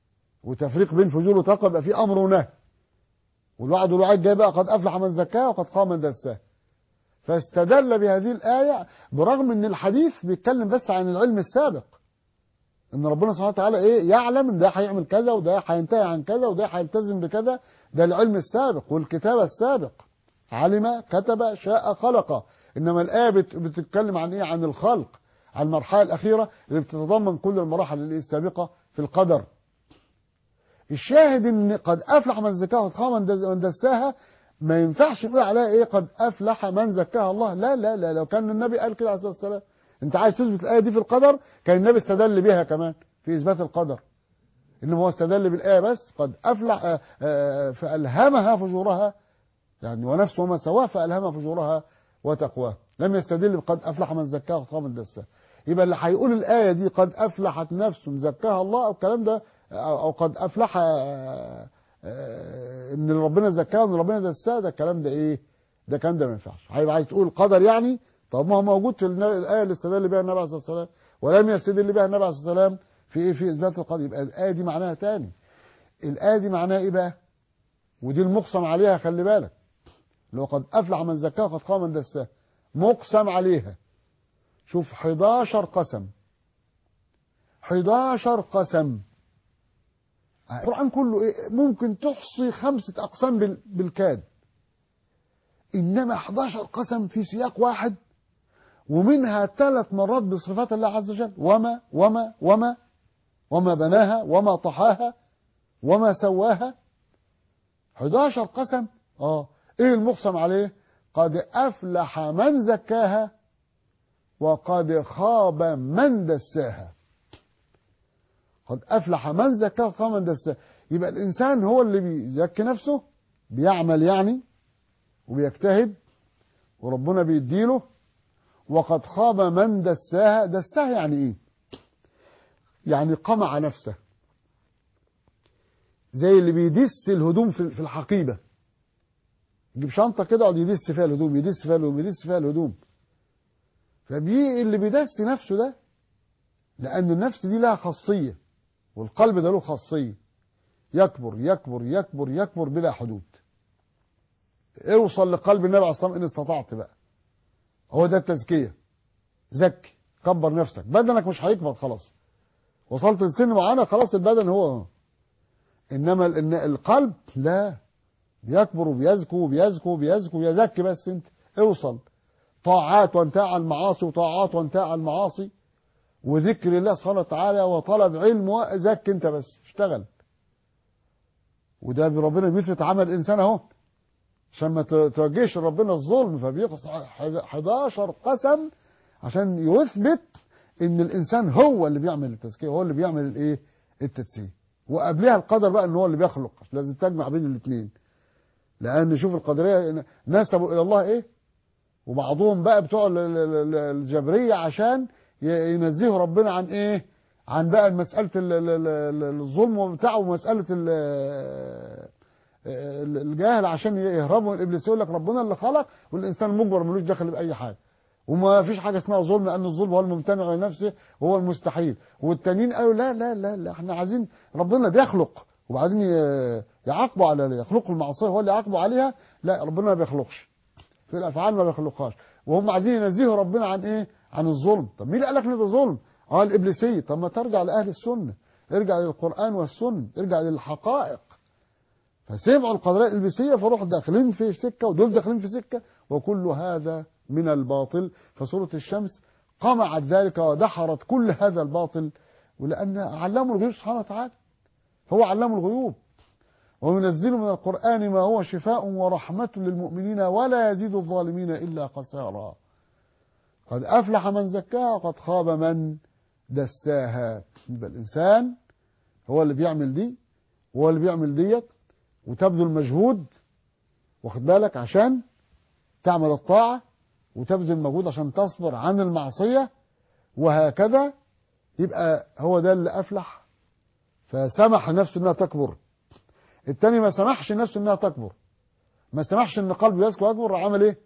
وتفريق بين فجور وتقوى يبقى في امر ونهي والوعد والوعيد جاي بقى قد افلح من زكاها وقد خاب من دساها فاستدل بهذه الايه برغم ان الحديث بيتكلم بس عن العلم السابق ان ربنا سبحانه وتعالى ايه يعلم ان ده هيعمل كذا وده هينتهي عن كذا وده هيلتزم بكذا ده العلم السابق والكتابه السابق علم كتب شاء خلق انما الايه بت- بتتكلم عن ايه عن الخلق عن المرحله الاخيره اللي بتتضمن كل المراحل اللي السابقه في القدر الشاهد ان قد افلح من زكاها وقد خاب من دس- من دساها ما ينفعش نقول عليها ايه قد افلح من زكاها الله لا لا لا لو كان النبي قال كده عليه الصلاه والسلام انت عايز تثبت الايه دي في القدر كان النبي استدل بها كمان في اثبات القدر انما هو استدل بالايه بس قد افلح آه، آه، فالهمها فجورها يعني ونفس وما سواها فالهمها فجورها وتقواها لم يستدل بقد افلح من زكاها وقد خاب من دساها يبقى اللي هيقول الايه دي قد افلحت نفس زكاها الله او الكلام ده او أو قد افلح آه، آه، ان ربنا زكاها وان ربنا دساها ده الكلام ده ايه ده الكلام ده ما ينفعش هيبقى عايز تقول قدر يعني طب ما هو موجود في النا- الايه اللي استدل بها النبي عليه الصلاه والسلام ولم يستدل بها النبي عليه الصلاه والسلام في ايه في اثبات القدر يبقى الايه دي معناها تاني الايه دي معناها ايه بقى ودي المقسم عليها خلي بالك اللي هو قد افلح من زكاها وقد خاب من دساها مقسم عليها شوف 11 قسم 11 قسم القرآن كله إيه؟ ممكن تحصي خمسة أقسام بال- بالكاد إنما 11 قسم في سياق واحد ومنها ثلاث مرات بصفات الله عز وجل وما وما وما وما بناها وما طحاها وما سواها 11 قسم اه ايه المقسم عليه قد افلح من زكاها وقد خاب من دساها قد افلح من زكاها وقد خاب من دساها يبقى الانسان هو اللي بيزكي نفسه بيعمل يعني وبيجتهد وربنا بيديله وقد خاب من دساها دساها يعني ايه يعني قمع نفسه زي اللي بيدس الهدوم في في الحقيبه يجيب شنطه كده يقعد يدس فيها الهدوم يدس فيها الهدوم يدس فيها الهدوم فبي اللي بيدس نفسه ده لان النفس دي لها خاصيه والقلب ده له خاصيه يكبر يكبر يكبر يكبر بلا حدود اوصل لقلب النبي عليه الصلاه والسلام ان استطعت بقى هو ده التزكيه زكي كبر نفسك بدنك مش هيكبر خلاص وصلت لسن معينه خلاص البدن هو انما ال- القلب لا بيكبر وبيزكو وبيزكو وبيزكو ويزكي بس انت اوصل طاعات وانتهى عن المعاصي وطاعات وانتهى عن المعاصي وذكر الله سبحانه وتعالى وطلب علم وزك انت بس اشتغل وده ربنا بيثبت عمل الانسان اهو عشان ما ت- توجهش ربنا الظلم فبيقص 11 قسم عشان يثبت ان الانسان هو اللي بيعمل التزكيه هو اللي بيعمل الايه التدسيه وقبلها القدر بقى ان هو اللي بيخلق لازم تجمع بين الاثنين لان شوف القدريه نسبوا الى الله ايه وبعضهم بقى بتوع ال- ال- ال- الجبريه عشان ي- ينزهوا ربنا عن ايه عن بقى مساله ال- ال- ال- ال- الظلم وبتاعه ومساله ال- ال- الجاهل عشان يهربوا من الابليس يقول لك ربنا اللي خلق والانسان مجبر ملوش دخل باي حاجه وما فيش حاجه اسمها ظلم لان الظلم هو الممتنع لنفسه وهو المستحيل والتانيين قالوا لا لا لا, لا احنا عايزين ربنا بيخلق وبعدين ي- يعاقبوا على يخلقوا المعصيه هو اللي يعاقبوا عليها لا ربنا ما بيخلقش في الافعال ما بيخلقهاش وهم عايزين ينزهوا ربنا عن ايه عن الظلم طب مين اللي قال لك ان ده ظلم اه الابليسيه طب ما ترجع لاهل السنه ارجع للقران والسنه ارجع للحقائق فسمعوا القدرية الإلبسية فروحوا داخلين في سكة ودول داخلين في سكة وكل هذا من الباطل فسورة الشمس قمعت ذلك ودحرت كل هذا الباطل ولأن علموا الغيوب سبحانه وتعالى هو علم الغيوب وينزل من القرآن ما هو شفاء ورحمة للمؤمنين ولا يزيد الظالمين إلا خسارا قد أفلح من زكاها وقد خاب من دساها يبقى الإنسان هو اللي بيعمل دي هو اللي بيعمل ديت وتبذل مجهود واخد بالك عشان تعمل الطاعة وتبذل مجهود عشان تصبر عن المعصية وهكذا يبقى هو ده اللي أفلح فسمح لنفسه انها تكبر التاني ما سمحش لنفسه انها تكبر ما سمحش ان قلبه يذكر اكبر عمل ايه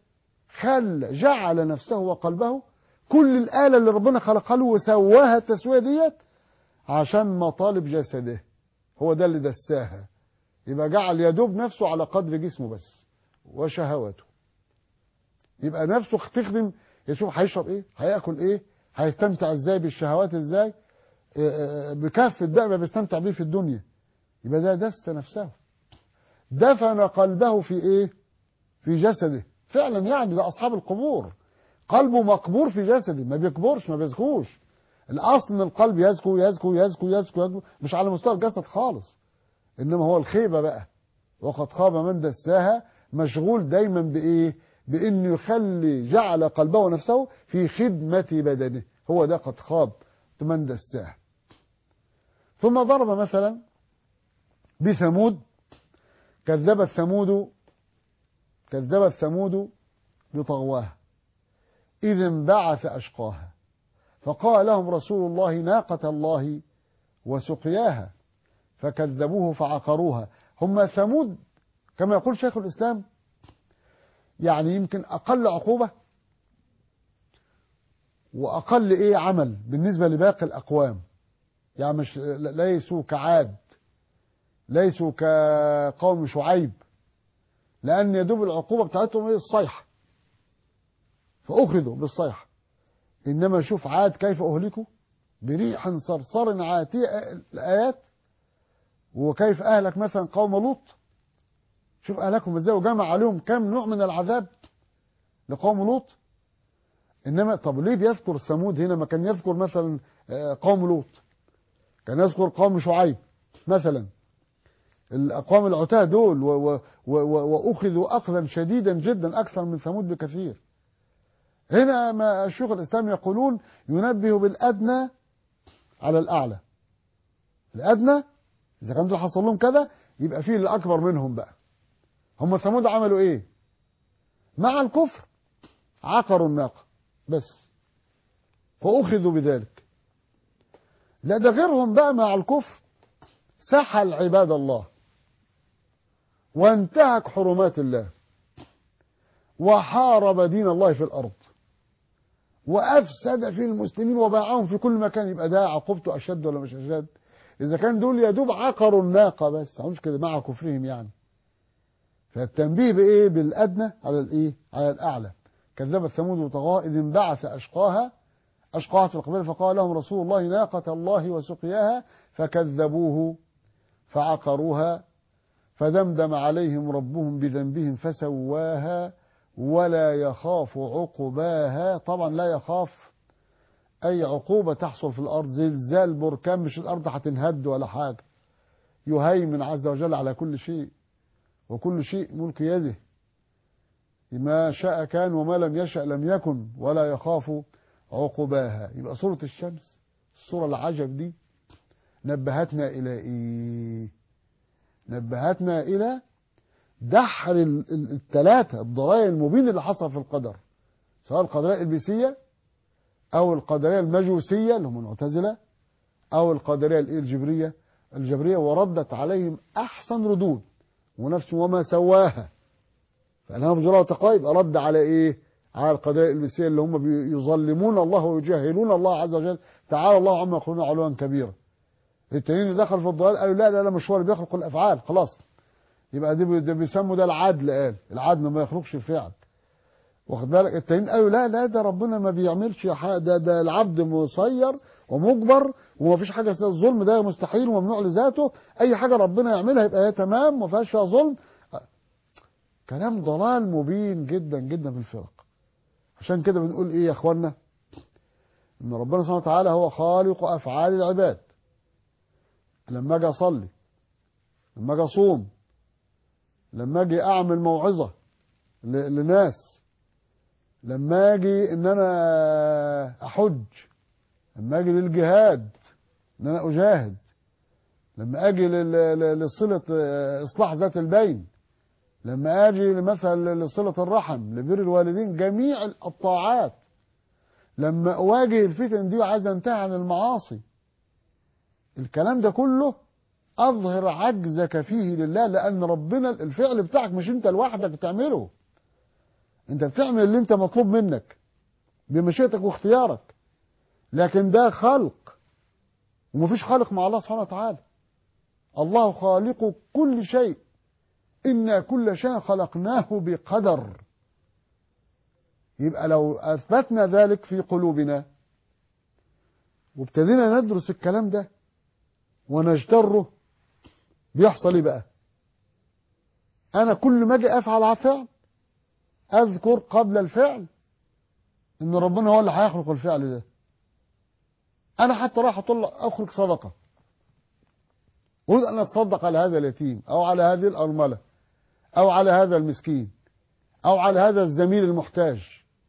خل جعل نفسه وقلبه كل الآلة اللي ربنا خلقها له وسواها التسوية ديت عشان مطالب جسده هو ده اللي دساها يبقى جعل يدوب نفسه على قدر جسمه بس وشهواته يبقى نفسه تخدم يشوف هيشرب ايه هياكل ايه هيستمتع ازاي بالشهوات ازاي آه، آه، بكافة بقى ما بيستمتع بيه في الدنيا يبقى ده دس نفسه دفن قلبه في ايه في جسده فعلا يعني ده اصحاب القبور قلبه مقبور في جسده ما بيكبرش ما بيزكوش الاصل ان القلب يزكو يزكو يزكو يزكو, يزكو مش على مستوى الجسد خالص انما هو الخيبه بقى وقد خاب من دساها مشغول دايما بايه بانه يخلي جعل قلبه ونفسه في خدمه بدنه هو ده قد خاب من دساها ثم ضرب مثلا بثمود كذبت ثمود كذبت ثمود بطغواها إذ انبعث أشقاها فقال لهم رسول الله ناقة الله وسقياها فكذبوه فعقروها هم ثمود كما يقول شيخ الإسلام يعني يمكن أقل عقوبة وأقل إيه عمل بالنسبة لباقي الأقوام يعني مش ليسوا كعاد ليسوا كقوم شعيب لأن يدوب العقوبة بتاعتهم إيه الصيحة فأخذوا بالصيحة إنما شوف عاد كيف أهلكوا بريح صرصر عاتية الآيات وكيف أهلك مثلا قوم لوط شوف أهلكهم إزاي وجمع عليهم كم نوع من العذاب لقوم لوط إنما طب ليه بيذكر ثمود هنا ما كان يذكر مثلا قوم لوط كان يذكر قوم شعيب مثلا الأقوام العتاة دول و و و وأخذوا أخذا شديدا جدا أكثر من ثمود بكثير هنا ما الشيوخ الإسلام يقولون ينبه بالأدنى على الأعلى الأدنى إذا كان دول حصل لهم كذا يبقى فيه الأكبر منهم بقى هم ثمود عملوا إيه مع الكفر عقروا الناقة بس فأخذوا بذلك لا ده غيرهم بقى مع الكفر سحل عباد الله وانتهك حرمات الله وحارب دين الله في الأرض وأفسد في المسلمين وباعهم في كل مكان يبقى ده عقوبته أشد ولا مش أشد إذا كان دول يدوب عقروا الناقة بس مش كده مع كفرهم يعني فالتنبيه بإيه بالأدنى على الإيه على الأعلى كذبت ثمود وطغاة إذ انبعث أشقاها أشقاها في القبيلة فقال لهم رسول الله ناقة الله وسقياها فكذبوه فعقروها فدمدم عليهم ربهم بذنبهم فسواها ولا يخاف عقباها طبعا لا يخاف أي عقوبة تحصل في الأرض زلزال بركان مش الأرض هتنهد ولا حاجة يهيمن عز وجل على كل شيء وكل شيء ملك يده ما شاء كان وما لم يشأ لم يكن ولا يخاف عقباها يبقى سورة الشمس السورة العجب دي نبهتنا إلى إيه نبهتنا إلى دحر الثلاثة الضرائب المبين اللي حصل في القدر سواء القدرية الإلبيسية أو القدرية المجوسية اللي هم المعتزلة أو القدرية الجبرية الجبرية وردت عليهم أحسن ردود ونفس وما سواها فأنها بجراء وتقوى يبقى رد على إيه على القضايا الإلبيسية اللي هم يظلمون الله ويجاهلون الله عز وجل تعالى الله عما يقولون علوا كبيرا التانيين اللي دخل في الضلال قالوا لا لا لا مش هو اللي بيخلق الافعال خلاص يبقى دي ده بيسموا ده العدل قال العدل ما يخلقش الفعل واخد بالك التانيين قالوا لا لا ده ربنا ما بيعملش حاجه ده ده العبد مسير ومجبر وما فيش حاجه اسمها الظلم ده مستحيل وممنوع لذاته اي حاجه ربنا يعملها يبقى هي تمام ما فيهاش فيها ظلم كلام ضلال مبين جدا جدا في الفرق عشان كده بنقول ايه يا اخوانا ان ربنا سبحانه وتعالى هو خالق افعال العباد لما اجي اصلي لما اجي اصوم لما اجي اعمل موعظه لناس لما اجي ان انا احج لما اجي للجهاد ان انا اجاهد لما اجي لصله اصلاح ذات البين لما اجي مثلا لصله الرحم لبر الوالدين جميع الطاعات لما اواجه الفتن دي وعايز انتهي عن المعاصي الكلام ده كله اظهر عجزك فيه لله لان ربنا الفعل بتاعك مش انت لوحدك بتعمله انت بتعمل اللي انت مطلوب منك بمشيئتك الله خالق كل شيء إنا كل شيء خلقناه بقدر يبقى لو أثبتنا ذلك في قلوبنا وابتدينا ندرس الكلام ده ونجتره بيحصل ايه بقى انا كل ما اجي افعل فعل اذكر قبل الفعل ان ربنا هو اللي هيخلق الفعل ده انا حتى راح اطلع اخرج صدقه اريد ان اتصدق على هذا اليتيم او على هذه الارمله او على هذا المسكين او على هذا الزميل المحتاج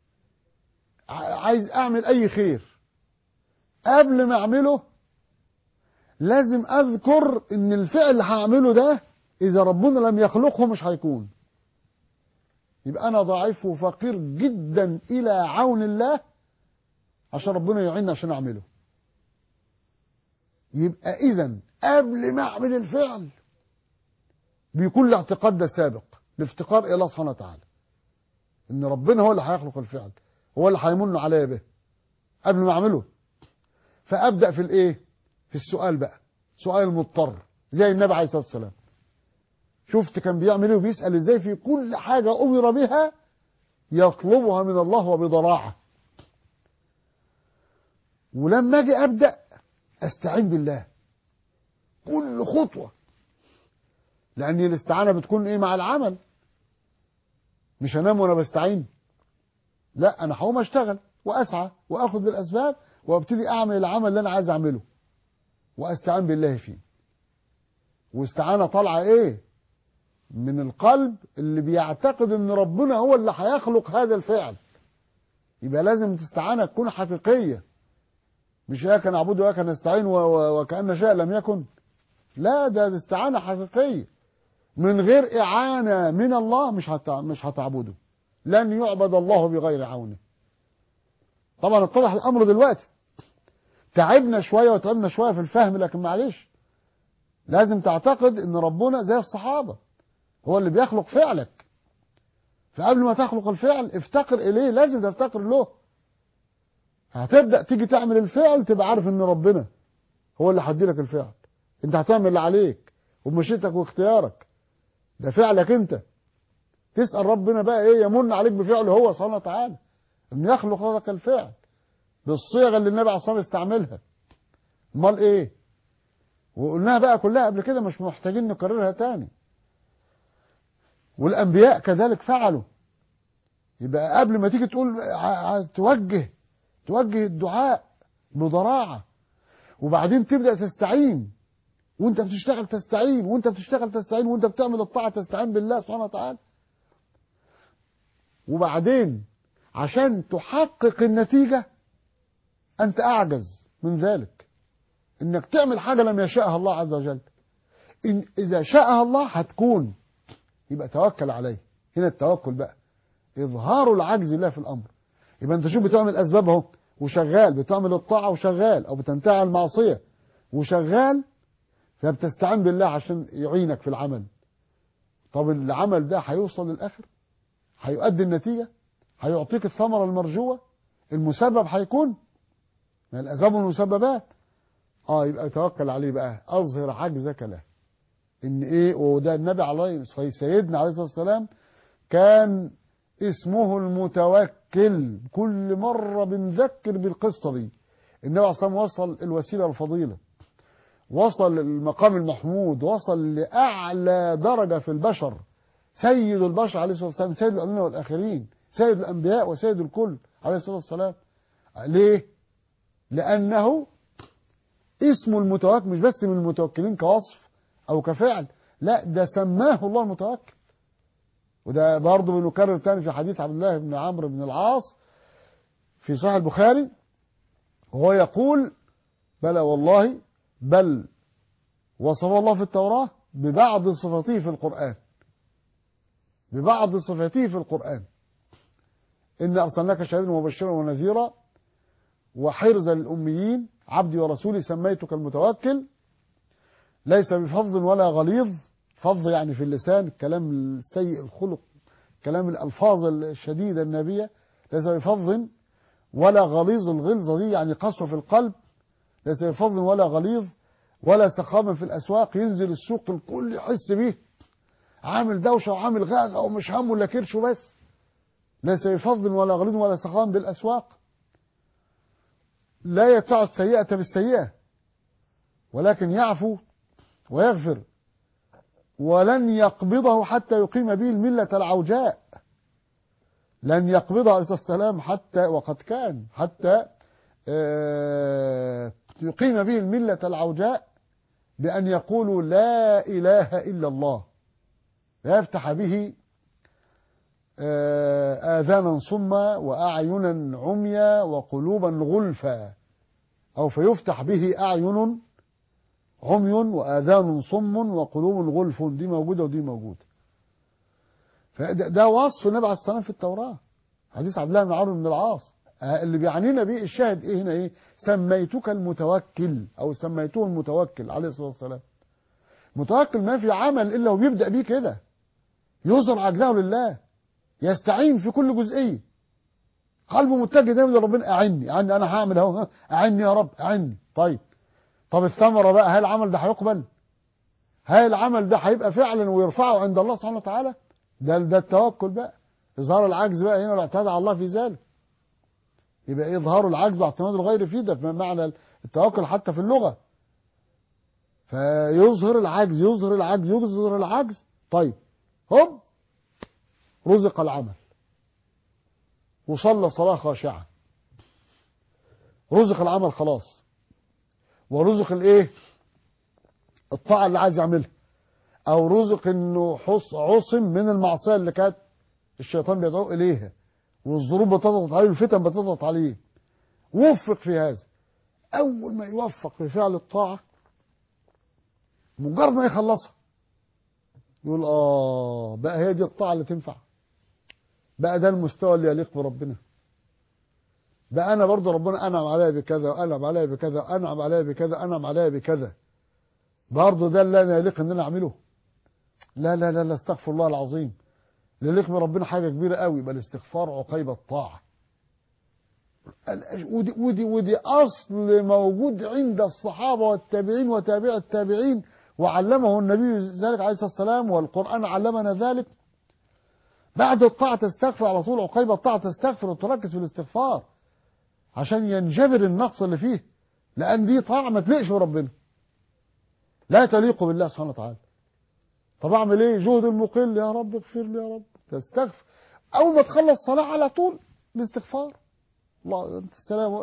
عايز اعمل اي خير قبل ما اعمله لازم اذكر ان الفعل اللي هعمله ده اذا ربنا لم يخلقه مش هيكون يبقى انا ضعيف وفقير جدا الى عون الله عشان ربنا يعيننا عشان اعمله يبقى اذا قبل ما اعمل الفعل بيكون الاعتقاد ده سابق الافتقار الى الله سبحانه وتعالى ان ربنا هو اللي هيخلق الفعل هو اللي هيمن عليا به قبل ما اعمله فابدا في الايه في السؤال بقى سؤال المضطر زي النبي عليه الصلاه والسلام شفت كان بيعمل ايه وبيسال ازاي في كل حاجه امر بها يطلبها من الله وبضراعه ولما اجي ابدا استعين بالله كل خطوه لان الاستعانه بتكون ايه مع العمل مش انام وانا بستعين لا انا هقوم اشتغل واسعى واخذ بالاسباب وابتدي اعمل العمل اللي انا عايز اعمله واستعين بالله فيه واستعانه طالعه ايه من القلب اللي بيعتقد ان ربنا هو اللي هيخلق هذا الفعل يبقى لازم الاستعانه تكون حقيقيه مش اياك نعبد واياك نستعين وكان شيء لم يكن لا ده استعانه حقيقيه من غير اعانه من الله مش مش هتعبده لن يعبد الله بغير عونه طبعا اتضح الامر دلوقتي تعبنا شويه وتعبنا شويه في الفهم لكن معلش لازم تعتقد ان ربنا زي الصحابه هو اللي بيخلق فعلك فقبل ما تخلق الفعل افتقر اليه لازم تفتقر له هتبدا تيجي تعمل الفعل تبقى عارف ان ربنا هو اللي هيدي لك الفعل انت هتعمل اللي عليك وبمشيتك واختيارك ده فعلك انت تسال ربنا بقى ايه يمن عليك بفعله هو سبحانه وتعالى ان يخلق لك الفعل بالصيغه اللي النبي عليه الصلاه والسلام استعملها امال ايه وقلناها بقى كلها قبل كده مش محتاجين نكررها تاني والانبياء كذلك فعلوا يبقى قبل ما تيجي تقول توجه توجه الدعاء بضراعه وبعدين تبدا تستعين وانت بتشتغل تستعين وانت بتشتغل تستعين وانت بتعمل الطاعه تستعين بالله سبحانه وتعالى وبعدين عشان تحقق النتيجه انت اعجز من ذلك انك تعمل حاجه لم يشاءها الله عز وجل إن اذا شاءها الله هتكون يبقى توكل عليه هنا التوكل بقى اظهار العجز الله في الامر يبقى انت شوف بتعمل اسباب اهو وشغال بتعمل الطاعه وشغال او بتنتهي عن المعصيه وشغال فبتستعين بالله عشان يعينك في العمل طب العمل ده هيوصل للاخر هيؤدي النتيجه هيعطيك الثمره المرجوه المسبب هيكون من الاسباب والمسببات اه يبقى توكل عليه بقى اظهر عجزك له ان ايه وده النبي عليه سيدنا عليه الصلاه والسلام كان اسمه المتوكل كل مره بنذكر بالقصه دي النبي عليه الصلاه والسلام وصل الوسيله الفضيله وصل المقام المحمود وصل لاعلى درجه في البشر سيد البشر عليه الصلاه والسلام سيد الاولين والاخرين سيد الانبياء وسيد الكل عليه الصلاه والسلام ليه لانه اسمه المتوكل مش بس من المتوكلين كوصف او كفعل لا ده سماه الله المتوكل وده برضه بنكرر تاني في حديث عبد الله بن عمرو بن العاص في صحيح البخاري وهو يقول بلى والله بل وصف الله في التوراة ببعض صفاته في القرآن ببعض صفاته في القرآن إن أرسلناك شاهدا ومبشرا ونذيرا وحرزا للأميين عبدي ورسولي سميتك المتوكل ليس بفظ ولا غليظ فظ يعني في اللسان الكلام السيء الخلق كلام الألفاظ الشديدة النبية ليس بفظ ولا غليظ الغلظة دي يعني قسوة في القلب ليس بفظ ولا غليظ ولا سخاما في الاسواق ينزل السوق الكل يحس بيه عامل دوشه وعامل غاغه ومش همه الا كرشه بس ليس بفضل ولا غليظ ولا سخام بالاسواق لا يدفع السيئه بالسيئه ولكن يعفو ويغفر ولن يقبضه حتى يقيم به المله العوجاء لن يقبضه عليه الصلاه والسلام حتى وقد كان حتى يقيم به الملة العوجاء بأن يقولوا لا إله إلا الله ويفتح به آذانا صما وأعينا عميا وقلوبا غلفا أو فيفتح به أعين عمي وآذان صم وقلوب غلف دي موجودة ودي موجودة فده وصف النبي عليه الصلاة والسلام في التوراة حديث عبد الله بن عمرو بن العاص اللي بيعنينا بيه الشاهد ايه هنا ايه سميتك المتوكل او سميته المتوكل عليه الصلاه والسلام متوكل ما في عمل الا وبيبدا بيه كده يظهر عجزه لله يستعين في كل جزئيه قلبه متجه دايما لربنا اعني اعني انا هعمل اهو اعني يا رب اعني طيب طب الثمره بقى هل العمل ده هيقبل هل العمل ده هيبقى فعلا ويرفعه عند الله سبحانه وتعالى ده ده التوكل بقى اظهار العجز بقى هنا والاعتماد على الله في ذلك يبقى ايه اظهار العجز واعتماد الغير فيه ده بمعنى التوكل حتى في اللغه فيظهر العجز يظهر العجز يظهر العجز طيب هوب رزق العمل وصلى صلاه خاشعه رزق العمل خلاص ورزق الايه الطاعه اللي عايز يعملها او رزق انه حص عصم من المعصيه اللي كانت الشيطان بيدعوه اليها والظروف بتضغط عليه والفتن بتضغط عليه وفق في هذا اول ما يوفق في فعل الطاعه مجرد ما يخلصها يقول اه بقى هي دي الطاعه اللي تنفع بقى ده المستوى اللي يليق بربنا بقى انا برضه ربنا انعم عليا بكذا وانعم عليا بكذا وانعم عليا بكذا انعم عليا بكذا برضه ده اللي انا يليق ان انا اعمله لا لا لا لا استغفر الله العظيم اللي يليق بربنا حاجه كبيره قوي يبقى الاستغفار عقيب الطاعه ودي ودي ودي اصل موجود عند الصحابه والتابعين وتابع التابعين وعلمه النبي ذلك عليه الصلاه والسلام والقران علمنا ذلك بعد الطاعه تستغفر على طول عقيب الطاعه تستغفر وتركز في الاستغفار عشان ينجبر النقص اللي فيه لان دي طاعه ما تليقش بربنا لا تليق بالله سبحانه وتعالى طب اعمل ايه جهد المقل يا رب اغفر لي يا رب تستغفر اول ما تخلص صلاه على طول الاستغفار الله السلام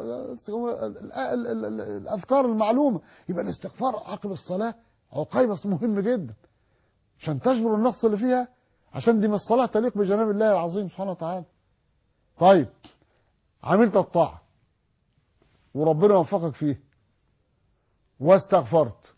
الاذكار المعلومه يبقى الاستغفار عقب الصلاه عقيبه مهم جدا عشان تجبر النقص اللي فيها عشان دي من الصلاه تليق بجناب الله العظيم سبحانه وتعالى طيب عملت الطاعه وربنا وفقك فيه واستغفرت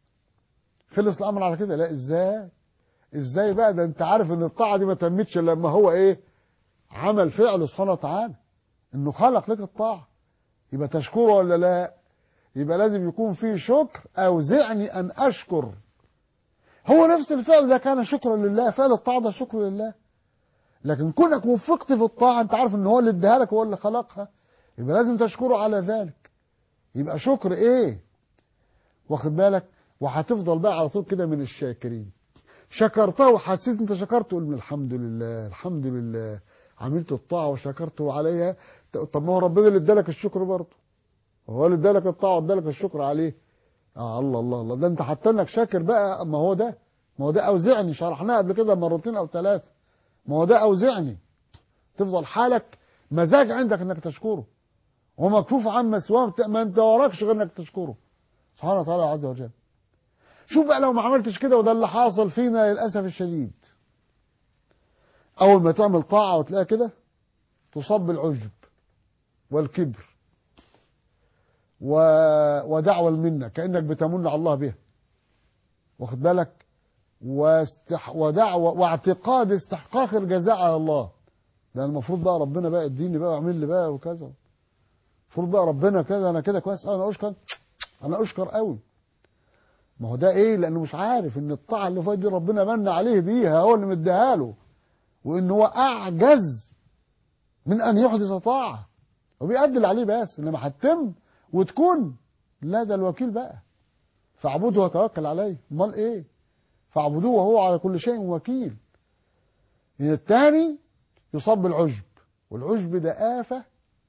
خلص الامر على كده لا ازاي ازاي بقى ده انت عارف ان الطاعه دي ما تمتش الا لما هو ايه عمل فعله سبحانه وتعالى انه خلق لك الطاعه يبقى تشكره ولا لا يبقى لازم يكون فيه شكر اوزعني ان اشكر هو نفس الفعل ده كان شكرا لله فعل الطاعه ده شكر لله لكن كونك وفقت في الطاعه انت عارف ان هو اللي اداها لك هو اللي خلقها يبقى لازم تشكره على ذلك يبقى شكر ايه واخد بالك وهتفضل بقى على طول كده من الشاكرين شكرته وحسيت انت شكرت تقول من الحمد لله الحمد لله عملت الطاعه وشكرته عليها طب ما هو ربنا اللي ادالك الشكر برضه هو اللي ادالك الطاعه وادالك الشكر عليه اه الله الله الله ده انت حتى انك شاكر بقى ما هو ده ما هو ده اوزعني شرحناه قبل كده مرتين او ثلاثه ما هو ده اوزعني تفضل حالك مزاج عندك انك تشكره ومكفوف عما سواه ما انت وراكش غير انك تشكره سبحانه وتعالى عز وجل شوف بقى لو ما عملتش كده وده اللي حاصل فينا للاسف الشديد اول ما تعمل طاعه وتلاقيها كده تصاب بالعجب والكبر و... ودعوى المنه كانك بتمن على الله بها واخد بالك واستح... ودعوى واعتقاد استحقاق الجزاء على الله ده المفروض بقى ربنا بقى اديني بقى واعمل لي بقى وكذا المفروض بقى ربنا كده انا كده كويس انا اشكر انا اشكر قوي ما هو ده ايه لانه مش عارف ان الطاعه اللي فاتت دي ربنا من عليه بيها هو اللي مديها له وان هو اعجز من ان يحدث طاعه وبيأدي اللي عليه بس انما هتتم وتكون لا ده الوكيل بقى فاعبده وتوكل عليه امال ايه فاعبدوه وهو على كل شيء وكيل الثاني يصاب بالعجب والعجب ده آفة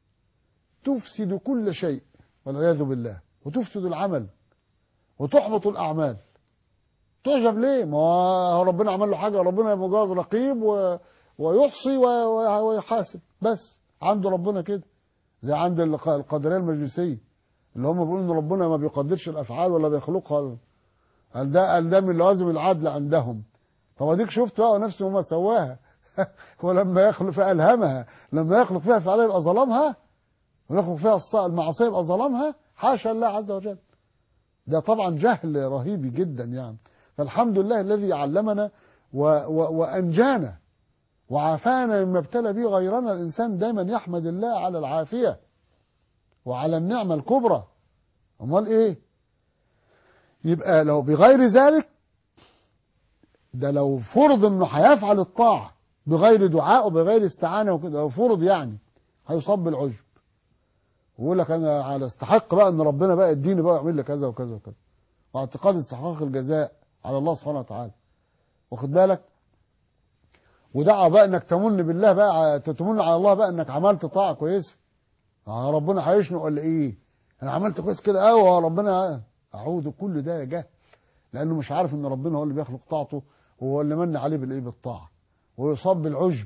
تفسد كل شيء والعياذ بالله وتفسد العمل وتحبط الأعمال تعجب ليه ما هو ربنا عمل له حاجة ربنا مجرد رقيب و... ويحصي و... و... ويحاسب بس عنده ربنا كده زي عند الق- القدرية المجلسية اللي هم بيقولوا ان ربنا ما بيقدرش الافعال ولا بيخلقها قال ده قال ده من لوازم العدل عندهم طب اديك شفت بقى نفسه ما سواها ولما يخلق فالهمها لما يخلق فيها فعلا يبقى ظلمها ويخلق فيها الص- المعصيه يبقى ظلمها حاشا الله عز وجل ده طبعا جهل رهيب جدا يعني فالحمد لله الذي علمنا و و وانجانا وعافانا مما ابتلى به غيرنا الانسان دايما يحمد الله على العافيه وعلى النعمه الكبرى امال ايه يبقى لو بغير ذلك ده لو فرض انه هيفعل الطاعه بغير دعاء وبغير استعانه وكده لو فرض يعني هيصاب بالعجب ويقول لك انا على استحق بقى ان ربنا بقى يديني بقى يعمل لي كذا وكذا وكذا واعتقاد استحقاق الجزاء على الله سبحانه وتعالى واخد بالك ودعوة بقى انك تمن بالله بقى تمن على الله بقى انك عملت طاعه كويسه آه ربنا هيشنق ولا ايه انا عملت كويس كده قوي ربنا اعوذ كل ده جهل لانه مش عارف ان ربنا هو اللي بيخلق طاعته وهو اللي من عليه بالايه بالطاعه ويصاب بالعجب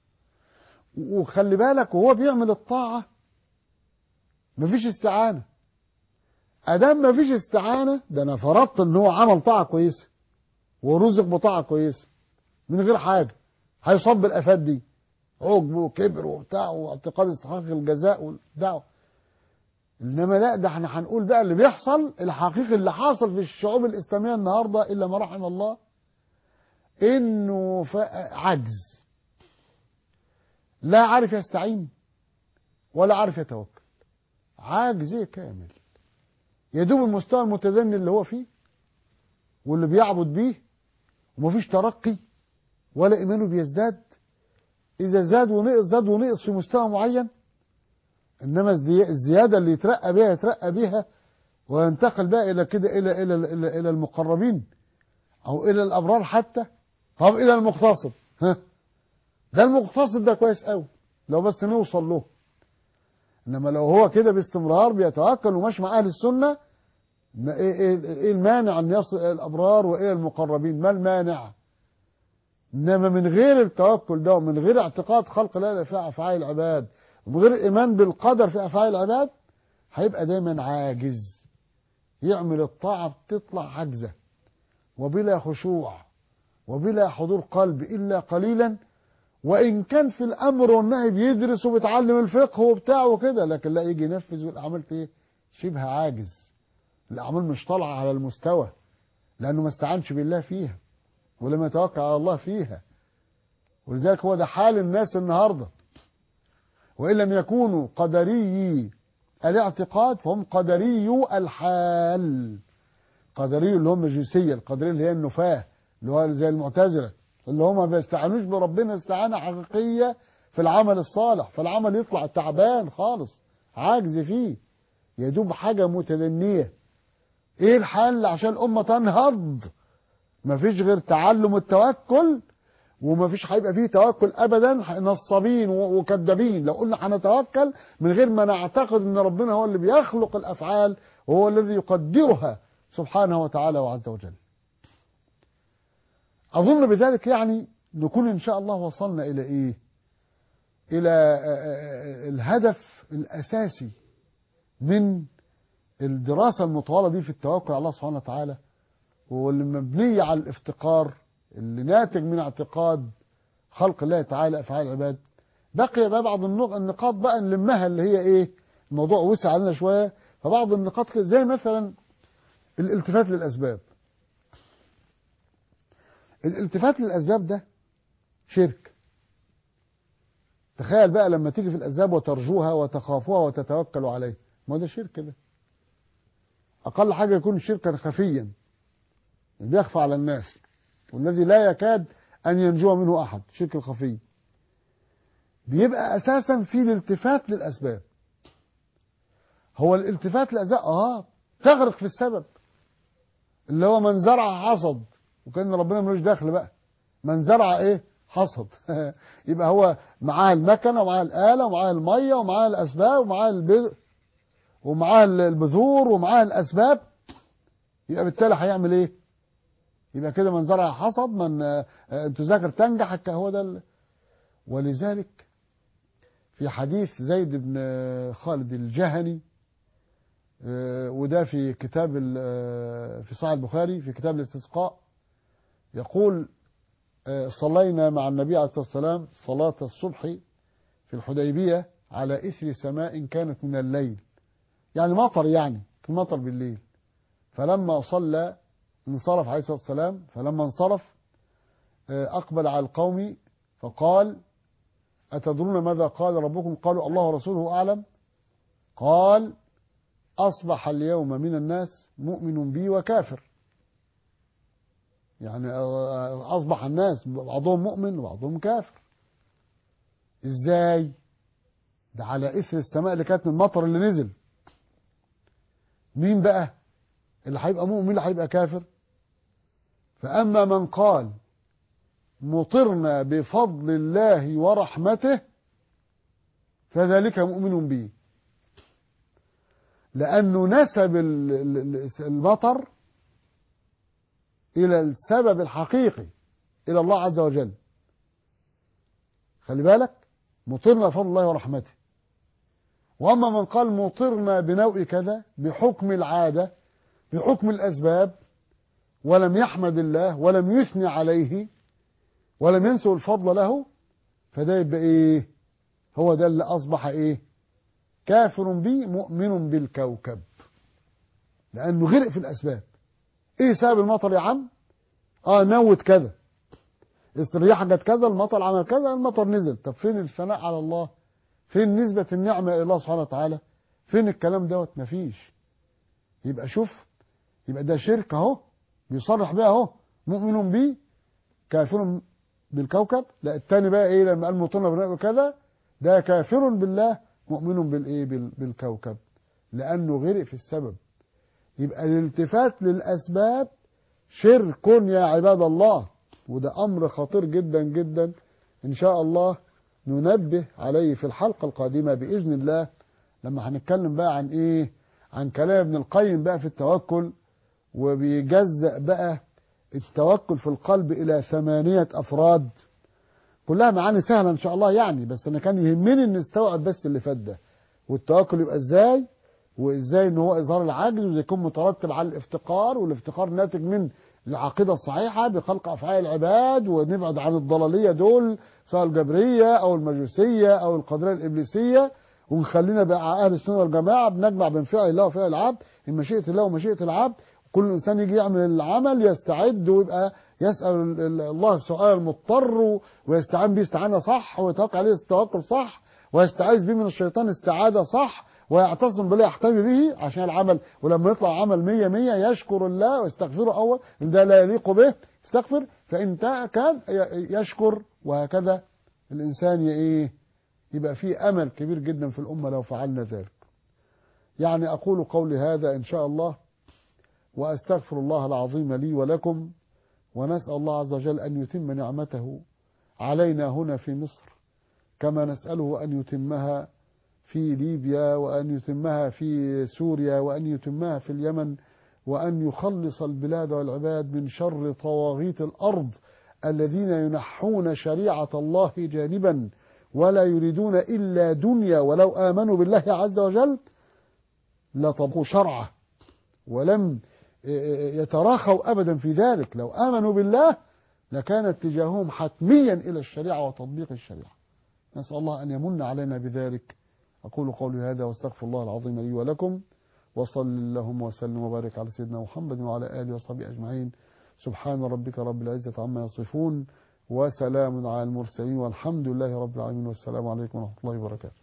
وخلي بالك وهو بيعمل الطاعه مفيش استعانه ادام مفيش استعانه ده انا فرضت ان هو عمل طاعه كويسه ورزق بطاعه كويسه من غير حاجه هيصاب بالافات دي عجب وكبر وبتاع واعتقاد استحقاق الجزاء والدعوه انما لا ده احنا هنقول بقى اللي بيحصل الحقيقي اللي حاصل في الشعوب الاسلاميه النهارده الا ما رحم الله انه ف- عجز لا عارف يستعين ولا عارف يتوكل عاجز كامل يدوب المستوى المتدني اللي هو فيه واللي بيعبد بيه ومفيش ترقي ولا ايمانه بيزداد اذا زاد ونقص زاد ونقص في مستوى معين انما الزي- الزياده اللي يترقى بها يترقى بها وينتقل بقى الى كده الى الى الى, إلى المقربين او الى الابرار حتى طب الى المقتصد ها ده المقتصد ده كويس قوي لو بس نوصل له انما لو هو كده باستمرار بيتوكل وماشي مع اهل السنه ما ايه ايه ايه المانع ان يصل الى الابرار وايه المقربين ما المانع انما من غير التوكل ده ومن غير اعتقاد خلق الله في افعال العباد ومن غير ايمان بالقدر في افعال العباد هيبقى دايما عاجز يعمل الطاعه بتطلع عجزه وبلا خشوع وبلا حضور قلب الا قليلا وان كان في الامر والنهي بيدرس وبيتعلم الفقه وبتاع وكده لكن لا يجي ينفذ ويبقى عملت ايه شبه عاجز الاعمال مش طالعه على المستوى لانه ما استعنش بالله فيها ولم يتوكل على الله فيها ولذلك هو ده حال الناس النهارده وان لم يكونوا قدري الاعتقاد فهم قدري الحال قدري اللي هم مجوسيه القدريه اللي هي النفاه اللي هو زي المعتزله اللي هم ما بيستعانوش بربنا استعانه حقيقيه في العمل الصالح فالعمل يطلع تعبان خالص عاجز فيه يدوب حاجه متدنيه ايه الحل عشان الامه تنهض مفيش غير تعلم التوكل ومفيش هيبقى فيه توكل ابدا نصابين و- وكذابين لو قلنا هنتوكل من غير ما نعتقد ان ربنا هو اللي بيخلق الافعال وهو الذي يقدرها سبحانه وتعالى وعز وجل اظن بذلك يعني نكون ان شاء الله وصلنا الى ايه الى آه، آه، الهدف الاساسي من الدراسه المطوله دي في التوكل على الله سبحانه وتعالى واللي مبنيه على الافتقار اللي ناتج من اعتقاد خلق الله تعالى افعال العباد بقي بقى بعض النق- النقاط بقى نلمها اللي هي ايه الموضوع وسع علينا شويه فبعض النقاط كده زي مثلا الالتفات للاسباب الالتفات للاسباب ده شرك تخيل بقى لما تيجي في الاسباب وترجوها وتخافوها وتتوكلوا عليه ما ده شرك ده اقل حاجه يكون شركا خفيا بيخفى على الناس والذي لا يكاد ان ينجو منه احد شرك الخفي بيبقى اساسا في الالتفات للاسباب هو الالتفات للاسباب اه تغرق في السبب اللي هو من زرع حصد وكان ربنا ملوش دخل بقى من زرع ايه حصد يبقى هو معاه المكنه ومعاه الاله ومعاه الميه ومعاه الاسباب ومعاه البذر ومعاه البذور ومعاه الاسباب يبقى بالتالي هيعمل ايه يبقى كده من زرع حصد من آه، آه، تذاكر تنجح هو ده ال- ولذلك في حديث زيد بن آه، خالد الجهني آه، وده في كتاب ال- آه، في صحيح البخاري في كتاب الاستسقاء يقول آه، صلينا مع النبي عليه الصلاة والسلام صلاة الصبح في الحديبية على إثر سماء كانت من الليل يعني مطر يعني كان مطر بالليل فلما صلى انصرف عليه الصلاة والسلام فلما انصرف آه، أقبل على القوم فقال أتدرون ماذا قال ربكم قالوا الله ورسوله أعلم قال أصبح اليوم من الناس مؤمن بي وكافر يعني آه، أصبح الناس بعضهم مؤمن وبعضهم كافر إزاي ده على إثر السماء اللي كانت من المطر اللي نزل مين بقى اللي هيبقى مؤمن اللي هيبقى كافر فأما من قال مطرنا بفضل الله ورحمته فذلك مؤمن به لأنه نسب ال- ال- المطر إلى السبب الحقيقي إلى الله عز وجل خلي بالك مطرنا بفضل الله ورحمته وأما من قال مطرنا بنوء كذا بحكم العادة بحكم الأسباب ولم يحمد الله ولم يثني عليه ولم ينسوا الفضل له فده يبقى ايه هو ده اللي اصبح ايه كافر بي مؤمن بالكوكب لانه غرق في الاسباب ايه سبب المطر يا عم اه نوت كذا الرياح جت كذا المطر عمل كذا المطر نزل طب فين الثناء على الله فين نسبة النعمة إلى الله سبحانه وتعالى فين الكلام دوت مفيش يبقى شوف يبقى ده شرك اهو بيصرح بيه اهو مؤمن بيه كافر بالكوكب لا التاني بقى ايه لما قال مطرنا بناء كذا ده كافر بالله مؤمن بالايه بال- بالكوكب لانه غرق في السبب يبقى الالتفات للاسباب شرك يا عباد الله وده امر خطير جدا جدا ان شاء الله ننبه عليه في الحلقه القادمه باذن الله لما هنتكلم بقى عن ايه عن كلام ابن القيم بقى في التوكل وبيجزأ بقى التوكل في القلب إلى ثمانية أفراد كلها معاني سهلة إن شاء الله يعني بس أنا كان يهمني إن نستوعب بس اللي فات ده والتوكل يبقى إزاي وإزاي إن هو إظهار العجز وإزاي يكون مترتب على الافتقار والافتقار ناتج من العقيدة الصحيحة بخلق أفعال العباد ونبعد عن الضلالية دول سواء الجبرية أو المجوسية أو القدرية الإبليسية ونخلينا بقى أهل السنة والجماعة بنجمع بين فعل الله وفعل العبد من مشيئة الله ومشيئة العبد كل انسان يجي يعمل العمل يستعد ويبقى يسال ال- ال- الله السؤال المضطر ويستعان به استعانه صح ويتوكل عليه التوكل صح ويستعيذ به من الشيطان استعاذه صح ويعتصم بالله يحتمي به عشان العمل ولما يطلع عمل مية مية يشكر الله ويستغفره أول إن ده لا يليق به استغفر فإن تا- كان ي- يشكر وهكذا الإنسان ي- إيه يبقى فيه أمل كبير جدا في الأمة لو فعلنا ذلك يعني أقول قولي هذا إن شاء الله وأستغفر الله العظيم لي ولكم ونسأل الله عز وجل أن يتم نعمته علينا هنا في مصر كما نسأله أن يتمها في ليبيا وأن يتمها في سوريا وأن يتمها في اليمن وأن يخلص البلاد والعباد من شر طواغيت الأرض الذين ينحون شريعة الله جانبا ولا يريدون إلا دنيا ولو آمنوا بالله عز وجل لطبقوا شرعه ولم يتراخوا أبدا في ذلك لو آمنوا بالله لكان اتجاههم حتميا إلى الشريعة وتطبيق الشريعة نسأل الله أن يمن علينا بذلك أقول قولي هذا واستغفر الله العظيم لي ولكم وصل اللهم وسلم وبارك على سيدنا محمد وعلى آله وصحبه أجمعين سبحان ربك رب العزة عما يصفون وسلام على المرسلين والحمد لله رب العالمين والسلام عليكم ورحمة الله وبركاته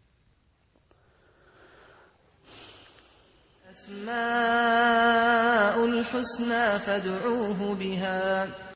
أسماء الحسنى فادعوه بها